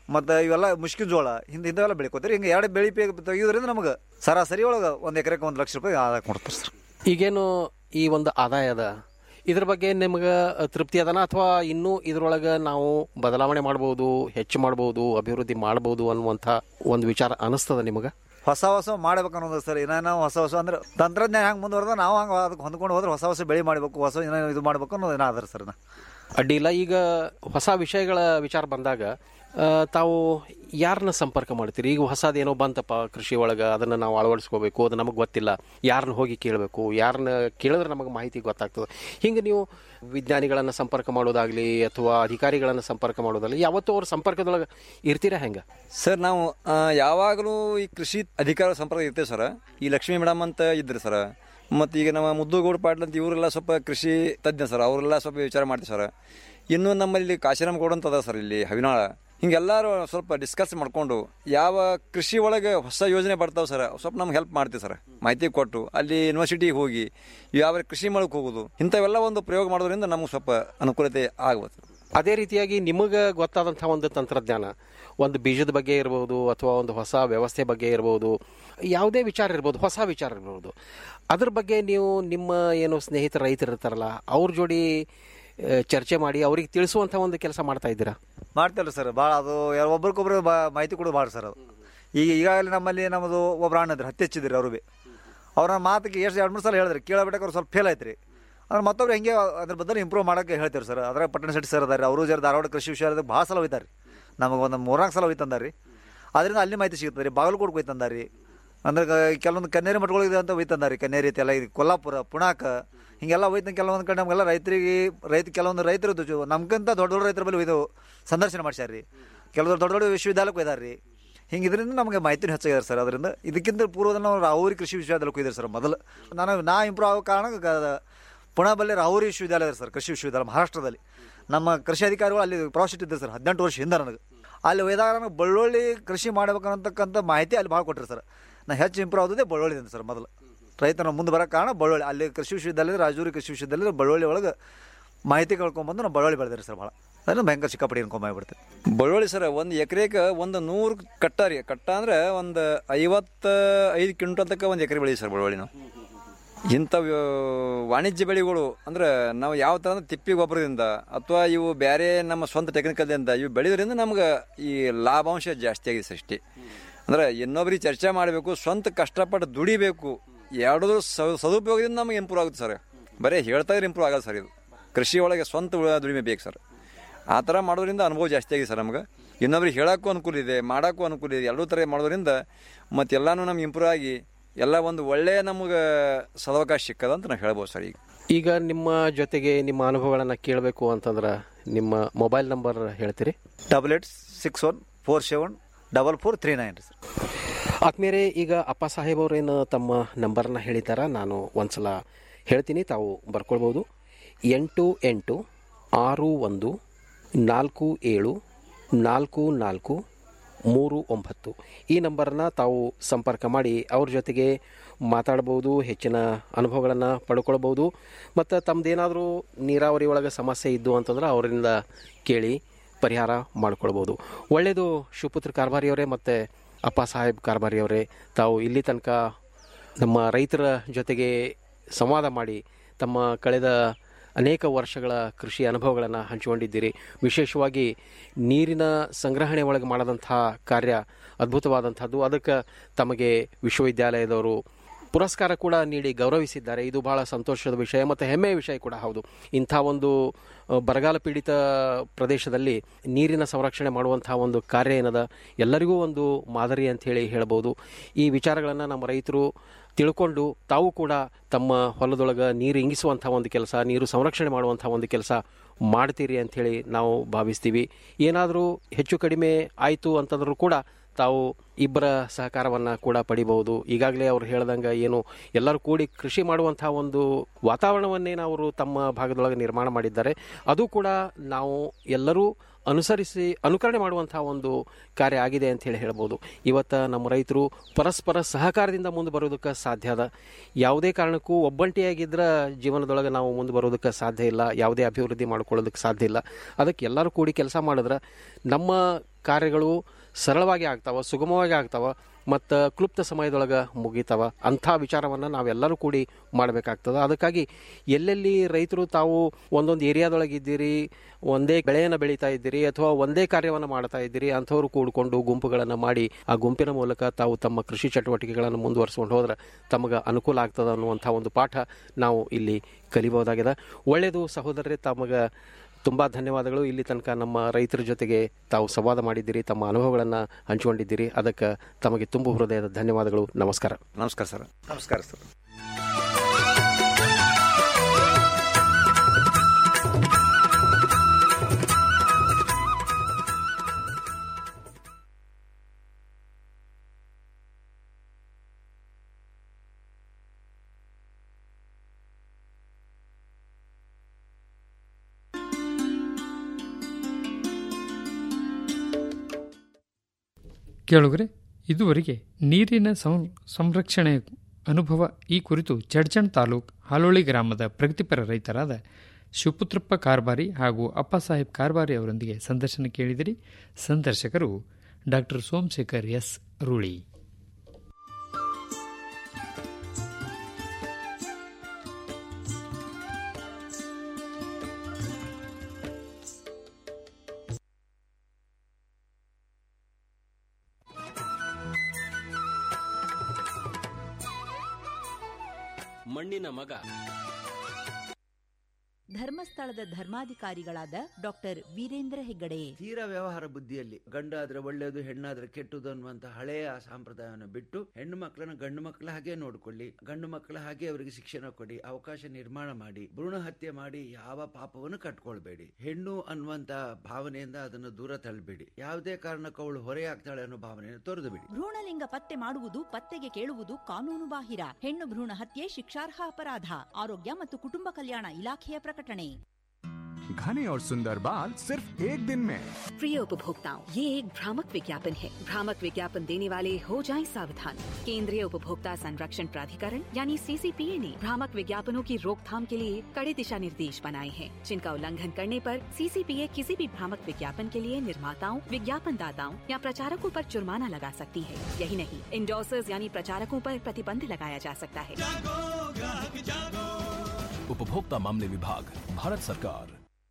ಮತ್ತು ಇವೆಲ್ಲ ಮುಷ್ಕಿನ ಜೋಳ ಹಿಂದೆ ಇಂಥವೆಲ್ಲ ಬೆಳ್ಕೋತಾರೆ ಹಿಂಗೆ ಎರಡು ಬೆಳೆ ಪೇ ತೆಗೆಯೋದ್ರಿಂದ ನಮಗೆ ಸರಾಸರಿ ಒಳಗೆ ಒಂದು ಎಕರೆಗೆ ಒಂದು ಲಕ್ಷ ರೂಪಾಯಿ ಆದಾಯ ಕೊಡ್ತಾರೆ ಸರ್ ಈಗೇನು ಈ ಒಂದು ಆದಾಯದ ಇದ್ರ ಬಗ್ಗೆ ನಿಮ್ಗೆ ತೃಪ್ತಿ ಅದನ ಅಥವಾ ಇನ್ನೂ ಇದ್ರೊಳಗೆ ನಾವು ಬದಲಾವಣೆ ಮಾಡ್ಬೋದು ಹೆಚ್ಚು ಮಾಡ್ಬೋದು ಅಭಿವೃದ್ಧಿ ಮಾಡ್ಬೋದು ಅನ್ನುವಂಥ ಒಂದು ವಿಚಾರ ಅನಿಸ್ತದ ನಿಮಗೆ ಹೊಸ ಹೊಸ ಮಾಡ್ಬೇಕು ಅನ್ನೋದು ಸರ್ ಏನ ನಾವು ಹೊಸ ಹೊಸ ಅಂದ್ರೆ ತಂತ್ರಜ್ಞಾನ ಹೆಂಗೆ ಮುಂದುವರೆದ ನಾವು ಹಂಗೆ ಅದಕ್ಕೆ ಹೊಂದ್ಕೊಂಡು ಹೋದ್ರೆ ಹೊಸ ಹೊಸ ಬೆಳೆ ಮಾಡಬೇಕು ಹೊಸ ಏನೋ ಇದು ಮಾಡಬೇಕು ಅನ್ನೋದು ಏನೋ ಅದ ಸರ್ ನಾ ಅಡ್ಡಿ ಇಲ್ಲ ಈಗ ಹೊಸ ವಿಷಯಗಳ ವಿಚಾರ ಬಂದಾಗ ಆ, ತಾವು ಯಾರನ್ನ ಸಂಪರ್ಕ ಮಾಡ್ತೀರಿ ಈಗ ಹೊಸದೇನೋ ಬಂತಪ್ಪ ಕೃಷಿ ಒಳಗೆ ಅದನ್ನು ನಾವು ಅಳವಡಿಸ್ಕೋಬೇಕು ಅದು ನಮಗೆ ಗೊತ್ತಿಲ್ಲ ಯಾರನ್ನ ಹೋಗಿ ಕೇಳಬೇಕು ಯಾರನ್ನ ಕೇಳಿದ್ರೆ ನಮಗೆ ಮಾಹಿತಿ ಗೊತ್ತಾಗ್ತದೆ ಹಿಂಗೆ ನೀವು ವಿಜ್ಞಾನಿಗಳನ್ನು ಸಂಪರ್ಕ ಮಾಡೋದಾಗಲಿ ಅಥವಾ ಅಧಿಕಾರಿಗಳನ್ನು ಸಂಪರ್ಕ ಮಾಡೋದಾಗಲಿ ಯಾವತ್ತೂ ಅವ್ರ ಸಂಪರ್ಕದೊಳಗೆ ಇರ್ತೀರಾ ಹೆಂಗೆ ಸರ್ ನಾವು ಆ, ಯಾವಾಗಲೂ ಈ ಕೃಷಿ ಅಧಿಕಾರ ಸಂಪರ್ಕ ಇರ್ತೇವೆ ಸರ್ ಈ ಲಕ್ಷ್ಮೀ ಮೇಡಮ್ ಅಂತ ಇದ್ರು ಸರ್ ಮತ್ತು ಈಗ ನಮ್ಮ ಮುದ್ದುಗೌಡ ಪಾಟೀಲ್ ಅಂತ ಇವರೆಲ್ಲ ಸ್ವಲ್ಪ ಕೃಷಿ ತಜ್ಞ ಸರ್ ಅವರೆಲ್ಲ ಸ್ವಲ್ಪ ವಿಚಾರ ಮಾಡ್ತೀವಿ ಸರ್ ಇನ್ನು ನಮ್ಮಲ್ಲಿ ಕಾಶಿರಾಮ್ ಗೌಡ ಅಂತ ಅದ ಸರ್ ಇಲ್ಲಿ ಹವಿನಾಳ ಹಿಂಗೆಲ್ಲರೂ ಸ್ವಲ್ಪ ಡಿಸ್ಕಸ್ ಮಾಡ್ಕೊಂಡು ಯಾವ ಕೃಷಿ ಒಳಗೆ ಹೊಸ ಯೋಜನೆ ಬರ್ತಾವೆ ಸರ್ ಸ್ವಲ್ಪ ನಮ್ಗೆ ಹೆಲ್ಪ್ ಮಾಡ್ತೀವಿ ಸರ್ ಮಾಹಿತಿ ಕೊಟ್ಟು ಅಲ್ಲಿ ಯೂನಿವರ್ಸಿಟಿಗೆ ಹೋಗಿ ಯಾವ ಕೃಷಿ ಮಾಡಕ್ಕೆ ಹೋಗೋದು ಇಂಥವೆಲ್ಲ ಒಂದು ಪ್ರಯೋಗ ಮಾಡೋದ್ರಿಂದ ನಮ್ಗೆ ಸ್ವಲ್ಪ ಅನುಕೂಲತೆ ಆಗ್ಬೋದು ಅದೇ ರೀತಿಯಾಗಿ ನಿಮಗೆ ಗೊತ್ತಾದಂಥ ಒಂದು ತಂತ್ರಜ್ಞಾನ ಒಂದು ಬೀಜದ ಬಗ್ಗೆ ಇರ್ಬೋದು ಅಥವಾ ಒಂದು ಹೊಸ ವ್ಯವಸ್ಥೆ ಬಗ್ಗೆ ಇರ್ಬೋದು ಯಾವುದೇ ವಿಚಾರ ಇರ್ಬೋದು ಹೊಸ ವಿಚಾರ ಇರ್ಬೋದು ಅದ್ರ ಬಗ್ಗೆ ನೀವು ನಿಮ್ಮ ಏನು ಸ್ನೇಹಿತರ ರೈತರು ಇರ್ತಾರಲ್ಲ ಅವ್ರ ಜೋಡಿ ಆ, ಚರ್ಚೆ ಮಾಡಿ ಅವ್ರಿಗೆ ತಿಳಿಸುವಂಥ ಒಂದು ಕೆಲಸ ಮಾಡ್ತಾ ಇದ್ದೀರಾ ಮಾಡ್ತಾರೆ ಸರ್ ಭಾಳ ಅದು ಒಬ್ರಿಗೊಬ್ರು ಬಾ ಮಾಹಿತಿ ಕೊಡೋದು ಭಾಳ ಸರ್ ಅದು ಈಗ ಈಗಾಗಲೇ ನಮ್ಮಲ್ಲಿ ನಮ್ಮದು ಒಬ್ರು ಅಣ್ಣ ಇದ್ರು ಹತ್ತಿ ಹಚ್ಚಿದ್ರಿ ಅವ್ರು ಭೀ ಅವ್ರ ಮಾತಿಗೆ ಎಷ್ಟು ಎರಡು ಮೂರು ಸಲ ಹೇಳಿದ್ರಿ ಕೇಳಬಿಟ್ಟಕ್ಕೆ ಅವ್ರು ಸ್ವಲ್ಪ ಫೇಲ್ ಆಯ್ತು ರೀ ಅವ್ರು ಮತ್ತೊಬ್ರು ಹೆಂಗೆ ಅದ್ರ ಬದಲು ಇಂಪ್ರೂವ್ ಮಾಡೋಕ್ಕೆ ಹೇಳ್ತೀವಿ ಸರ್ ಅದ್ರಾಗ ಪಟ್ಟಣ ಶೆಟ್ಟಿ ಸರ್ ಅದಾರೆ ಅವರು ಜರ ಧಾರವಾಡ ಕೃಷಿ ವಿಶ್ವವಿದ್ಯಾಲಯದಾಗ ಭಾಳ ಸಲ ಹೋಯ್ತಾರೆ ನಮಗೆ ಒಂದು ಮೂರ್ನಾಲ್ಕು ಸಲ ಹೋಯ್ತಂದಾರಿ ಅದರಿಂದ ಅಲ್ಲಿ ಮಾಹಿತಿ ಸಿಗ್ತದೆ ರೀ ಬಾಗಲಕೋಟೆ ಹೋಯ್ತಂದಾರಿ ಅಂದ್ರೆ ಗ- ಕೆಲವೊಂದು ಕನ್ನೇರಿ ಮಠಗಳಿದೆ ಅಂತ ಹೋಯ್ತಂದಾರಿ ಕನ್ನೇರಿ ಐತಿ ಎಲ್ಲ ಇದು ಕೊಲ್ಲಾಪುರ ಪುಣಾಕ ಹಿಂಗೆಲ್ಲ ಹೋಯ್ತು ಕೆಲವೊಂದು ಕಡೆ ನಮಗೆಲ್ಲ ರೈತರಿಗೆ ರೈತ ಕೆಲವೊಂದು ರೈತರದ್ದು ನಮ್ಗಿಂತ ದೊಡ್ಡ ದೊಡ್ಡ ರೈತರ ಬಳಿ ಇದು ಸಂದರ್ಶನ ಮಾಡ್ಸ್ಯಾರ ರೀ ಕೆಲವು ದೊಡ್ಡ ದೊಡ್ಡ ವಿಶ್ವವಿದ್ಯಾಲಯಕ್ಕೆ ಹೋಯ್ದಾರ ರೀ ಹಿಂಗೆ ಇದರಿಂದ ನಮಗೆ ಮಾಹಿತಿನೂ ಹೆಚ್ಚಾಗಿದೆ ಸರ್ ಅದರಿಂದ ಇದಕ್ಕಿಂತ ಪೂರ್ವದ ನಾವು ರಾಹುರಿ ಕೃಷಿ ವಿಶ್ವವಿದ್ಯಾಲಯಕ್ಕೆ ಹೋಗಿದ್ದಾರೆ ಸರ್ ಮೊದಲು ನಾನು ನಾ ಇಂಪ್ರೂವ್ ಆಗೋ ಕಾರಣ ಗ- ಪುಣೆ ಬಲ್ಲಿ ರಾಹುರಿ ವಿಶ್ವವಿದ್ಯಾಲಯ ಇದೆ ಸರ್ ಕೃಷಿ ವಿಶ್ವವಿದ್ಯಾಲಯ ಮಹಾರಾಷ್ಟ್ರದಲ್ಲಿ ನಮ್ಮ ಕೃಷಿ ಅಧಿಕಾರಿಗಳು ಅಲ್ಲಿ ಪ್ರಾಫಿಟ್ ಇದ್ದಾರೆ ಸರ್ ಹದಿನೆಂಟು ವರ್ಷ ಹಿಂದೆ ನನಗೆ ಅಲ್ಲಿ ಹೋದಾಗ ನನಗೆ ಬಳ್ಳೊಳ್ಳಿ ಕೃಷಿ ಮಾಡ್ಬೇಕನ್ನತಕ್ಕಂಥ ಮಾಹಿತಿ ಅಲ್ಲಿ ಭಾಳ ಕೊಟ್ಟರು ಸರ್ ನಾ ಹೆಚ್ಚು ಇಂಪ್ರೂವ್ ಆಗೋದೇ ಬಳ್ಳೊಳ್ಳಿದಿಂದ ಸರ್ ಮೊದಲು ರೈತನ ಮುಂದೆ ಬರೋ ಕಾರಣ ಬಳ್ಳೊಳ್ಳಿ ಅಲ್ಲಿ ಕೃಷಿ ವಿಶ್ವವಿದ್ಯಾಲಯ ರಾಜೂರಿ ಕೃಷಿ ವಿಶ್ವವಿದ್ಯಾಲಯ ಬಳ್ಳೊಳ್ಳಿ ಒಳಗೆ ಮಾಹಿತಿ ಕಳ್ಕೊಂಬಂದು ನಾವು ಬಳ್ಳೊಳ್ಳಿ ಬೆಳೆದಿರಿ ಸರ್ ಭಾಳ ಅದನ್ನು ಭಯಂಕರ ಸಿಕ್ಕಾಪಡಿ ಅನ್ಕೊಂಬಾಗ್ಬಿಡ್ತೀವಿ ಬಳ್ಳೊಳ್ಳಿ ಸರ್ ಒಂದು ಎಕರೆಗೆ ಒಂದು ನೂರು ಕಟ್ಟ ರೀ ಕಟ್ಟ ಅಂದ್ರೆ ಒಂದು ಐವತ್ತ ಐದು ಕ್ವಿಂಟಲ್ ತನಕ ಒಂದು ಎಕರೆ ಬೆಳಿ ಸರ್ ಬಳ್ಳೊಳ್ಳಿ ನಾವು ಇಂಥ ವ್ಯ- ವಾಣಿಜ್ಯ ಬೆಳೆಗಳು ಅಂದ್ರೆ ನಾವು ಯಾವ ಥರ ಅಂದ್ರೆ ತಿಪ್ಪಿ ಗೊಬ್ಬರದಿಂದ ಅಥವಾ ಇವು ಬೇರೆ ನಮ್ಮ ಸ್ವಂತ ಟೆಕ್ನಿಕಲ್ದಿಂದ ಇವು ಬೆಳೆಯೋದ್ರಿಂದ ನಮ್ಗೆ ಈ ಲಾಭಾಂಶ ಜಾಸ್ತಿ ಆಗಿದೆ ಸರ್ ಅಷ್ಟೇ ಅಂದ್ರೆ ಇನ್ನೊಬ್ರಿಗೆ ಚರ್ಚೆ ಮಾಡಬೇಕು ಸ್ವಂತ ಕಷ್ಟಪಟ್ಟು ದುಡಿಬೇಕು ಎರಡೂ ಸ- ಸದುಪಯೋಗದಿಂದ ನಮಗೆ ಇಂಪ್ರೂವ್ ಆಗುತ್ತೆ ಸರ್ ಬರೀ ಹೇಳ್ತಾ ಇದ್ರೆ ಇಂಪ್ರೂವ್ ಆಗಲ್ಲ ಸರ್ ಇದು ಕೃಷಿ ಒಳಗೆ ಸ್ವಂತ ಉಳ- ದುಡಿಮೆ ಬೇಕು ಸರ್ ಆ ಥರ ಮಾಡೋದ್ರಿಂದ ಅನುಭವ ಜಾಸ್ತಿ ಆಗಿದೆ ಸರ್ ನಮ್ಗೆ ಇನ್ನೊಬ್ರಿಗೆ ಹೇಳೋಕ್ಕೂ ಅನುಕೂಲ ಇದೆ ಮಾಡೋಕ್ಕೂ ಅನುಕೂಲ ಇದೆ ಎರಡೂ ಥರ ಮಾಡೋದ್ರಿಂದ ಮತ್ತೆಲ್ಲನೂ ನಮ್ಗೆ ಇಂಪ್ರೂವ್ ಆಗಿ ಎಲ್ಲ ಒಂದು ಒಳ್ಳೆಯ ನಮಗೆ ಸದವಕಾಶ ಸಿಕ್ಕದ ಅಂತ ನಾವು ಹೇಳ್ಬೋದು ಸರ್ ಈಗ ಈಗ ನಿಮ್ಮ ಜೊತೆಗೆ ನಿಮ್ಮ ಅನುಭವಗಳನ್ನು ಕೇಳಬೇಕು ಅಂತಂದ್ರೆ ನಿಮ್ಮ ಮೊಬೈಲ್ ನಂಬರ್ ಹೇಳ್ತೀರಿ double eight six one four seven double four three nine ರೀ ಸರ್ ಆದ್ಮೇಲೆ ಈಗ ಅಪ್ಪ ಸಾಹೇಬ್ ಅವರೇನು ತಮ್ಮ ನಂಬರ್ನ ಹೇಳಿದಾರ ನಾನು ಒಂದ್ಸಲ ಹೇಳ್ತೀನಿ ತಾವು ಬರ್ಕೊಳ್ಬೋದು ಎಂಟು ಎಂಟು ಆರು ಒಂದು ನಾಲ್ಕು ಏಳು ನಾಲ್ಕು ನಾಲ್ಕು ಮೂರು ಒಂಬತ್ತು ಈ ನಂಬರ್ನ ತಾವು ಸಂಪರ್ಕ ಮಾಡಿ ಅವ್ರ ಜೊತೆಗೆ ಮಾತಾಡ್ಬೋದು ಹೆಚ್ಚಿನ ಅನುಭವಗಳನ್ನು ಪಡ್ಕೊಳ್ಬೋದು ಮತ್ತು ತಮ್ಮದೇನಾದರೂ ನೀರಾವರಿ ಒಳಗೆ ಸಮಸ್ಯೆ ಇದ್ದು ಅಂತಂದ್ರೆ ಅವರಿಂದ ಕೇಳಿ ಪರಿಹಾರ ಮಾಡ್ಕೊಳ್ಬೋದು ಒಳ್ಳೆಯದು ಶಿವಪುತ್ರ ಕಾರ್ಬಾರಿಯವರೇ ಮತ್ತು ಅಪ್ಪ ಸಾಹೇಬ್ ಕಾರ್ಬಾರಿಯವರೇ ತಾವು ಇಲ್ಲಿ ತನಕ ನಮ್ಮ ರೈತರ ಜೊತೆಗೆ ಸಂವಾದ ಮಾಡಿ ತಮ್ಮ ಕಳೆದ ಅನೇಕ ವರ್ಷಗಳ ಕೃಷಿ ಅನುಭವಗಳನ್ನು ಹಂಚಿಕೊಂಡಿದ್ದೀರಿ ವಿಶೇಷವಾಗಿ ನೀರಿನ ಸಂಗ್ರಹಣೆ ಒಳಗೆ ಮಾಡದಂಥ ಕಾರ್ಯ ಅದ್ಭುತವಾದಂಥದ್ದು ಅದಕ್ಕೆ ತಮಗೆ ವಿಶ್ವವಿದ್ಯಾಲಯದವರು ಪುರಸ್ಕಾರ ಕೂಡ ನೀಡಿ ಗೌರವಿಸಿದ್ದಾರೆ ಇದು ಬಹಳ ಸಂತೋಷದ ವಿಷಯ ಮತ್ತು ಹೆಮ್ಮೆಯ ವಿಷಯ ಕೂಡ ಹೌದು ಇಂಥ ಒಂದು ಅ, ಬರಗಾಲ ಪೀಡಿತ ಪ್ರದೇಶದಲ್ಲಿ ನೀರಿನ ಸಂರಕ್ಷಣೆ ಮಾಡುವಂತಹ ಒಂದು ಕಾರ್ಯ ಏನದ ಎಲ್ಲರಿಗೂ ಒಂದು ಮಾದರಿ ಅಂತ ಹೇಳಿ ಹೇಳ್ಬೋದು ಈ ವಿಚಾರಗಳನ್ನು ನಮ್ಮ ರೈತರು ತಿಳ್ಕೊಂಡು ತಾವು ಕೂಡ ತಮ್ಮ ಹೊಲದೊಳಗೆ ನೀರು ಇಂಗಿಸುವಂಥ ಒಂದು ಕೆಲಸ ನೀರು ಸಂರಕ್ಷಣೆ ಮಾಡುವಂಥ ಒಂದು ಕೆಲಸ ಮಾಡ್ತೀರಿ ಅಂಥೇಳಿ ನಾವು ಭಾವಿಸ್ತೀವಿ ಏನಾದರೂ ಹೆಚ್ಚು ಕಡಿಮೆ ಆಯಿತು ಅಂತಂದ್ರೂ ಕೂಡ ತಾವು ಇಬ್ಬರ ಸಹಕಾರವನ್ನು ಕೂಡ ಪಡಿಬಹುದು ಈಗಾಗಲೇ ಅವ್ರು ಹೇಳ್ದಂಗೆ ಏನು ಎಲ್ಲರೂ ಕೂಡಿ ಕೃಷಿ ಮಾಡುವಂಥ ಒಂದು ವಾತಾವರಣವನ್ನೇನು ಅವರು ತಮ್ಮ ಭಾಗದೊಳಗೆ ನಿರ್ಮಾಣ ಮಾಡಿದ್ದಾರೆ ಅದು ಕೂಡ ನಾವು ಎಲ್ಲರೂ ಅನುಸರಿಸಿ ಅನುಕರಣೆ ಮಾಡುವಂಥ ಒಂದು ಕಾರ್ಯ ಆಗಿದೆ ಅಂತ ಹೇಳಿ ಹೇಳ್ಬೋದು ಇವತ್ತು ನಮ್ಮ ರೈತರು ಪರಸ್ಪರ ಸಹಕಾರದಿಂದ ಮುಂದೆ ಬರೋದಕ್ಕೆ ಸಾಧ್ಯ ಅದ ಯಾವುದೇ ಕಾರಣಕ್ಕೂ ಒಬ್ಬಂಟಿಯಾಗಿದ್ರೆ ಜೀವನದೊಳಗೆ ನಾವು ಮುಂದೆ ಬರೋದಕ್ಕೆ ಸಾಧ್ಯ ಇಲ್ಲ ಯಾವುದೇ ಅಭಿವೃದ್ಧಿ ಮಾಡ್ಕೊಳ್ಳೋದಕ್ಕೆ ಸಾಧ್ಯ ಇಲ್ಲ ಅದಕ್ಕೆ ಎಲ್ಲರೂ ಕೂಡಿ ಕೆಲಸ ಮಾಡಿದ್ರೆ ನಮ್ಮ ಕಾರ್ಯಗಳು ಸರಳವಾಗಿ ಆಗ್ತಾವ ಸುಗಮವಾಗಿ ಆಗ್ತಾವ ಮತ್ತು ಕ್ಲುಪ್ತ ಸಮಯದೊಳಗೆ ಮುಗಿತಾವ ಅಂಥ ವಿಚಾರವನ್ನು ನಾವೆಲ್ಲರೂ ಕೂಡಿ ಮಾಡಬೇಕಾಗ್ತದೆ ಅದಕ್ಕಾಗಿ ಎಲ್ಲೆಲ್ಲಿ ರೈತರು ತಾವು ಒಂದೊಂದು ಏರಿಯಾದೊಳಗೆ ಇದ್ದೀರಿ ಒಂದೇ ಬೆಳೆಯನ್ನು ಬೆಳೀತಾ ಇದ್ದೀರಿ ಅಥವಾ ಒಂದೇ ಕಾರ್ಯವನ್ನು ಮಾಡ್ತಾ ಇದ್ದೀರಿ ಅಂಥವ್ರು ಕೂಡಿಕೊಂಡು ಗುಂಪುಗಳನ್ನು ಮಾಡಿ ಆ ಗುಂಪಿನ ಮೂಲಕ ತಾವು ತಮ್ಮ ಕೃಷಿ ಚಟುವಟಿಕೆಗಳನ್ನು ಮುಂದುವರಿಸ್ಕೊಂಡು ಹೋದ್ರೆ ತಮಗೆ ಅನುಕೂಲ ಆಗ್ತದೆ ಅನ್ನುವಂಥ ಒಂದು ಪಾಠ ನಾವು ಇಲ್ಲಿ ಕಲಿಬಹುದಾಗಿದೆ ಒಳ್ಳೆಯದು ಸಹೋದರರೇ ತಮಗೆ ತುಂಬ ಧನ್ಯವಾದಗಳು ಇಲ್ಲಿ ತನಕ ನಮ್ಮ ರೈತರ ಜೊತೆಗೆ ತಾವು ಸಂವಾದ ಮಾಡಿದ್ದೀರಿ ತಮ್ಮ ಅನುಭವಗಳನ್ನು ಹಂಚಿಕೊಂಡಿದ್ದೀರಿ ಅದಕ್ಕೆ ತಮಗೆ ತುಂಬ ಹೃದಯದ ಧನ್ಯವಾದಗಳು ನಮಸ್ಕಾರ ನಮಸ್ಕಾರ ಸರ್ ನಮಸ್ಕಾರ ಸರ್ ಕೇಳುಗರೆ ಇದುವರೆಗೆ ನೀರಿನ ಸಂ- ಸಂರಕ್ಷಣೆ ಅನುಭವ ಈ ಕುರಿತು ಚಡ್ಚಣ್ ತಾಲೂಕ್ ಹಾಲೋಳಿ ಗ್ರಾಮದ ಪ್ರಗತಿಪರ ರೈತರಾದ ಶಿವಪುತ್ರಪ್ಪ ಕಾರ್ಬಾರಿ ಹಾಗೂ ಅಪ್ಪಸಾಹೇಬ್ ಕಾರ್ಬಾರಿ ಅವರೊಂದಿಗೆ ಸಂದರ್ಶನ ಕೇಳಿದಿರಿ ಸಂದರ್ಶಕರು ಡಾಕ್ಟರ್ ಸೋಮಶೇಖರ್ ಎಸ್ ರೂಳಿ ಮಣ್ಣಿನ ಮಗ ಧರ್ಮಸ್ಥಳದ ಧರ್ಮಾಧಿಕಾರಿಗಳಾದ ಡಾಕ್ಟರ್ ವೀರೇಂದ್ರ ಹೆಗ್ಗಡೆ ತೀರಾ ವ್ಯವಹಾರ ಬುದ್ಧಿಯಲ್ಲಿ ಗಂಡಾದ್ರೆ ಒಳ್ಳೆಯದು ಹೆಣ್ಣಾದ್ರೆ ಕೆಟ್ಟದು ಅನ್ನುವಂತ ಹಳೆಯ ಸಂಪ್ರದಾಯವನ್ನು ಬಿಟ್ಟು ಹೆಣ್ಣು ಮಕ್ಕಳನ್ನ ಗಂಡು ಮಕ್ಕಳ ಹಾಗೆ ನೋಡ್ಕೊಳ್ಳಿ ಗಂಡು ಮಕ್ಕಳ ಹಾಗೆ ಅವರಿಗೆ ಶಿಕ್ಷಣ ಕೊಡಿ ಅವಕಾಶ ನಿರ್ಮಾಣ ಮಾಡಿ ಭ್ರೂಣ ಹತ್ಯೆ ಮಾಡಿ ಯಾವ ಪಾಪವನ್ನು ಕಟ್ಕೊಳ್ಬೇಡಿ ಹೆಣ್ಣು ಅನ್ನುವಂತ ಭಾವನೆಯಿಂದ ಅದನ್ನು ದೂರ ತಳ್ಳಬೇಡಿ ಯಾವುದೇ ಕಾರಣಕ್ಕೂ ಅವಳು ಹೊರೆಯಾಗ್ತಾಳೆ ಅನ್ನೋ ಭಾವನೆಯನ್ನು ತೊರೆದು ಬಿಡಿ ಭ್ರೂಣಲಿಂಗ ಪತ್ತೆ ಮಾಡುವುದು ಪತ್ತೆಗೆ ಕೇಳುವುದು ಕಾನೂನು ಬಾಹಿರ ಹೆಣ್ಣು ಭ್ರೂಣ ಹತ್ಯೆ ಶಿಕ್ಷಾರ್ಹ ಅಪರಾಧ ಆರೋಗ್ಯ ಮತ್ತು ಕುಟುಂಬ ಕಲ್ಯಾಣ ಇಲಾಖೆಯ ಪ್ರಕಟಣೆ घने और सुंदर बाल सिर्फ एक दिन में प्रिय उपभोक्ताओं ये एक भ्रामक विज्ञापन है भ्रामक विज्ञापन देने वाले हो जाएं सावधान केंद्रीय उपभोक्ता संरक्षण प्राधिकरण यानी सीसीपीए ने भ्रामक विज्ञापनों की रोकथाम के लिए कड़े दिशा निर्देश बनाए हैं जिनका उल्लंघन करने पर सीसीपीए किसी भी भ्रामक विज्ञापन के लिए निर्माताओं विज्ञापन दाताओं या प्रचारकों पर जुर्माना लगा सकती है यही नहीं इंडोसर्स यानी प्रचारकों पर प्रतिबंध लगाया जा सकता है उपभोक्ता मामले विभाग भारत सरकार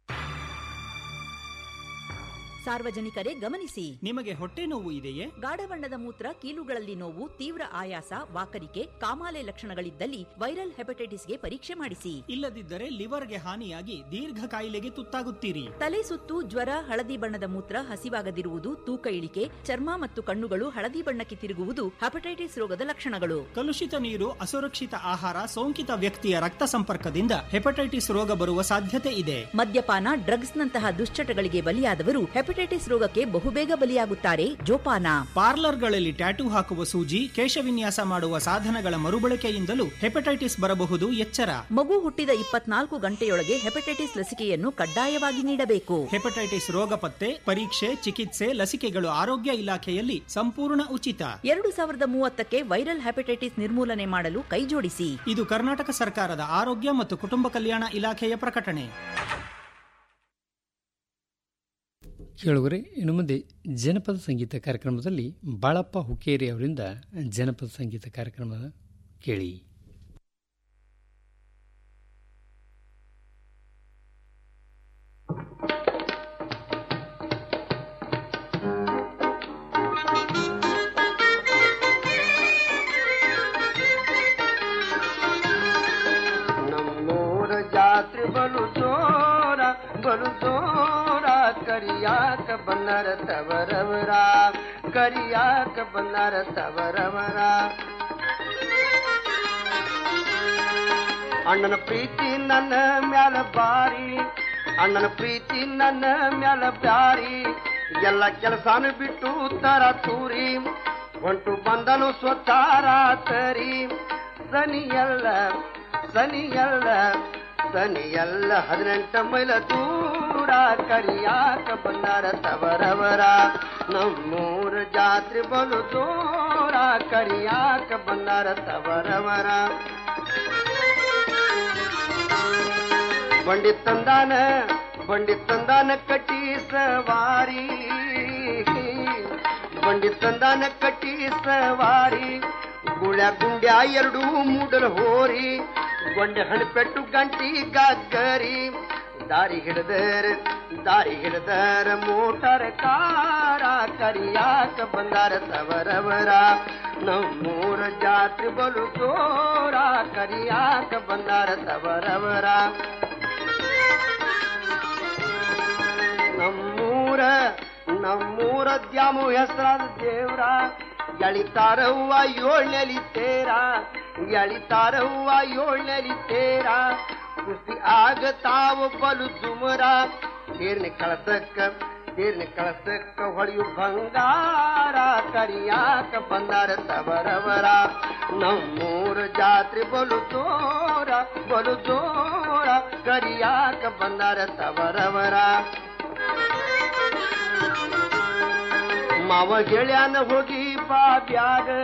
ಸಾರ್ವಜನಿಕರೇ ಗಮನಿಸಿ ನಿಮಗೆ ಹೊಟ್ಟೆ ನೋವು ಇದೆಯೇ ಗಾಢ ಬಣ್ಣದ ಮೂತ್ರ ಕೀಲುಗಳಲ್ಲಿ ನೋವು ತೀವ್ರ ಆಯಾಸ ವಾಕರಿಕೆ ಕಾಮಾಲೆ ಲಕ್ಷಣಗಳಿದ್ದಲ್ಲಿ ವೈರಲ್ ಹೆಪಟೈಟಿಸ್ಗೆ ಪರೀಕ್ಷೆ ಮಾಡಿಸಿ ಇಲ್ಲದಿದ್ದರೆ ಲಿವರ್ಗೆ ಹಾನಿಯಾಗಿ ದೀರ್ಘ ಕಾಯಿಲೆಗೆ ತುತ್ತಾಗುತ್ತೀರಿ ತಲೆ ಸುತ್ತು ಜ್ವರ ಹಳದಿ ಬಣ್ಣದ ಮೂತ್ರ ಹಸಿವಾಗದಿರುವುದು ತೂಕ ಇಳಿಕೆ ಚರ್ಮ ಮತ್ತು ಕಣ್ಣುಗಳು ಹಳದಿ ಬಣ್ಣಕ್ಕೆ ತಿರುಗುವುದು ಹೆಪಟೈಟಿಸ್ ರೋಗದ ಲಕ್ಷಣಗಳು ಕಲುಷಿತ ನೀರು ಅಸುರಕ್ಷಿತ ಆಹಾರ ಸೋಂಕಿತ ವ್ಯಕ್ತಿಯ ರಕ್ತ ಸಂಪರ್ಕದಿಂದ ಹೆಪಟೈಟಿಸ್ ರೋಗ ಬರುವ ಸಾಧ್ಯತೆ ಇದೆ ಮದ್ಯಪಾನ ಡ್ರಗ್ಸ್ ನಂತಹ ದುಶ್ಚಟಗಳಿಗೆ ಬಲಿಯಾದವರು ಹೆಪಟೈಟಿಸ್ ರೋಗಕ್ಕೆ ಬಹುಬೇಗ ಬಲಿಯಾಗುತ್ತಾರೆ ಜೋಪಾನ ಪಾರ್ಲರ್ಗಳಲ್ಲಿ ಟ್ಯಾಟೂ ಹಾಕುವ ಸೂಜಿ ಕೇಶವಿನ್ಯಾಸ ಮಾಡುವ ಸಾಧನಗಳ ಮರುಬಳಕೆಯಿಂದಲೂ ಹೆಪಟೈಟಿಸ್ ಬರಬಹುದು ಎಚ್ಚರ ಮಗು ಹುಟ್ಟಿದ ಇಪ್ಪತ್ನಾಲ್ಕು ಗಂಟೆಯೊಳಗೆ ಹೆಪಟೈಟಿಸ್ ಲಸಿಕೆಯನ್ನು ಕಡ್ಡಾಯವಾಗಿ ನೀಡಬೇಕು ಹೆಪಟೈಟಿಸ್ ರೋಗ ಪತ್ತೆ ಪರೀಕ್ಷೆ ಚಿಕಿತ್ಸೆ ಲಸಿಕೆಗಳು ಆರೋಗ್ಯ ಇಲಾಖೆಯಲ್ಲಿ ಸಂಪೂರ್ಣ ಉಚಿತ ಎರಡು ಸಾವಿರದ ಮೂವತ್ತಕ್ಕೆ ವೈರಲ್ ಹೆಪಟೈಟಿಸ್ ನಿರ್ಮೂಲನೆ ಮಾಡಲು ಕೈಜೋಡಿಸಿ ಇದು ಕರ್ನಾಟಕ ಸರ್ಕಾರದ ಆರೋಗ್ಯ ಮತ್ತು ಕುಟುಂಬ ಕಲ್ಯಾಣ ಇಲಾಖೆಯ ಪ್ರಕಟಣೆ ಕೇಳುವರೆ ಇನ್ನು ಮುಂದೆ ಜನಪದ ಸಂಗೀತ ಕಾರ್ಯಕ್ರಮದಲ್ಲಿ ಬಾಳಪ್ಪ ಹುಕ್ಕೇರಿ ಅವರಿಂದ ಜನಪದ ಸಂಗೀತ ಕಾರ್ಯಕ್ರಮ ಕೇಳಿ ನಮ್ಮೂರ ಜಾತ್ರೆ ಬಲು ಜೋರ ಬಲು ಜೋರ ಕರಿಯಾಕ ಬನ್ನರ ತವರವರ ಕರಿಯಾಕ ಬನ್ನರ ತವರವರ ಅಣ್ಣನ ಪ್ರೀತಿ ನನ್ನ ಮ್ಯಾಲ ಬಾರಿ ಅಣ್ಣನ ಪ್ರೀತಿ ನನ್ನ ಮ್ಯಾಲ ಬ್ಯಾರಿ ಎಲ್ಲ ಕೆಲಸಾನು ಬಿಟ್ಟು ತರ ತೂರಿ ಹೊಂಟು ಬಂದನು ಸ್ವಚಾರ ತರಿ ಸನಿಯಲ್ಲ ಸನಿಯಲ್ಲ ಸನಿಯಲ್ಲ ಹದಿನೆಂಟ ಮೈಲ ದೂರ ಕರಿಯಾಕ ಬಂದಾರ ತವರವರ ನಮ್ಮೂರ ಜಾತ್ರೆ ಬಲು ದೂರ ಕರಿಯಾಕ ಬಂದಾರ ತವರವರ ಬಂಡಿ ತಂದಾನ ಬಂಡಿ ತಂದಾನ ಕಟ್ಟಿ ಸವಾರಿ ಗೊಂಡಿ ತಂದಾನ ಕಟ್ಟಿ ಸವಾರಿ ಗುಳ್ಯ ಗುಂಡ್ಯ ಎರಡು ಮೂಡಲ್ ಹೋರಿ ಗೊಂಡೆ ಹಣಪೆಟ್ಟು ಗಂಟಿ ಗಗ್ಗರಿ ದಾರಿ ಹಿಡದರ ದಾರಿ ಹಿಡದರ ಮೋಟರ್ ಕಾರ ಕರಿಯಾಕ ಬಂದಾರ ತವರವರ ನಮ್ಮೂರ ಜಾತ್ರೆ ಬಲು ತೋರ ಕರಿಯಾಕ ಬಂದಾರ ತವರವರ ನಮ್ಮೂರ ನಮ್ಮೂರ ದ್ಯಾಮು ಹೆಸರಾದ ದೇವ್ರ ಎಳಿತಾರವ್ವ ಏಳ್ನೆಲಿ ತೇರ ಎಳಿತಾರವ್ವ ಏಳ್ನೆಲಿ ತೇರ ಕುಸ್ತಿ ಆಗತಾವ ಬಲು ದುಮರ ತೇರ್ನ ಕಳಸಕ್ಕ ತೇರ್ನ ಕಳಸಕ್ಕ ಹೊಳೆಯು ಬಂಗಾರ ಕರಿಯಾಕ ಬಂದಾರ ತವರವರ ನಮ್ಮೂರ ಜಾತ್ರೆ ಬಲು ತೋರ ಬಲು ತೋರ ಕರಿಯಾಕ ಬಂದಾರ ತವರವರ ಮಾವ ಗೆಳ್ಯಾನ ಹೋಗಿ ಬಾ ಬ್ಯಾಗ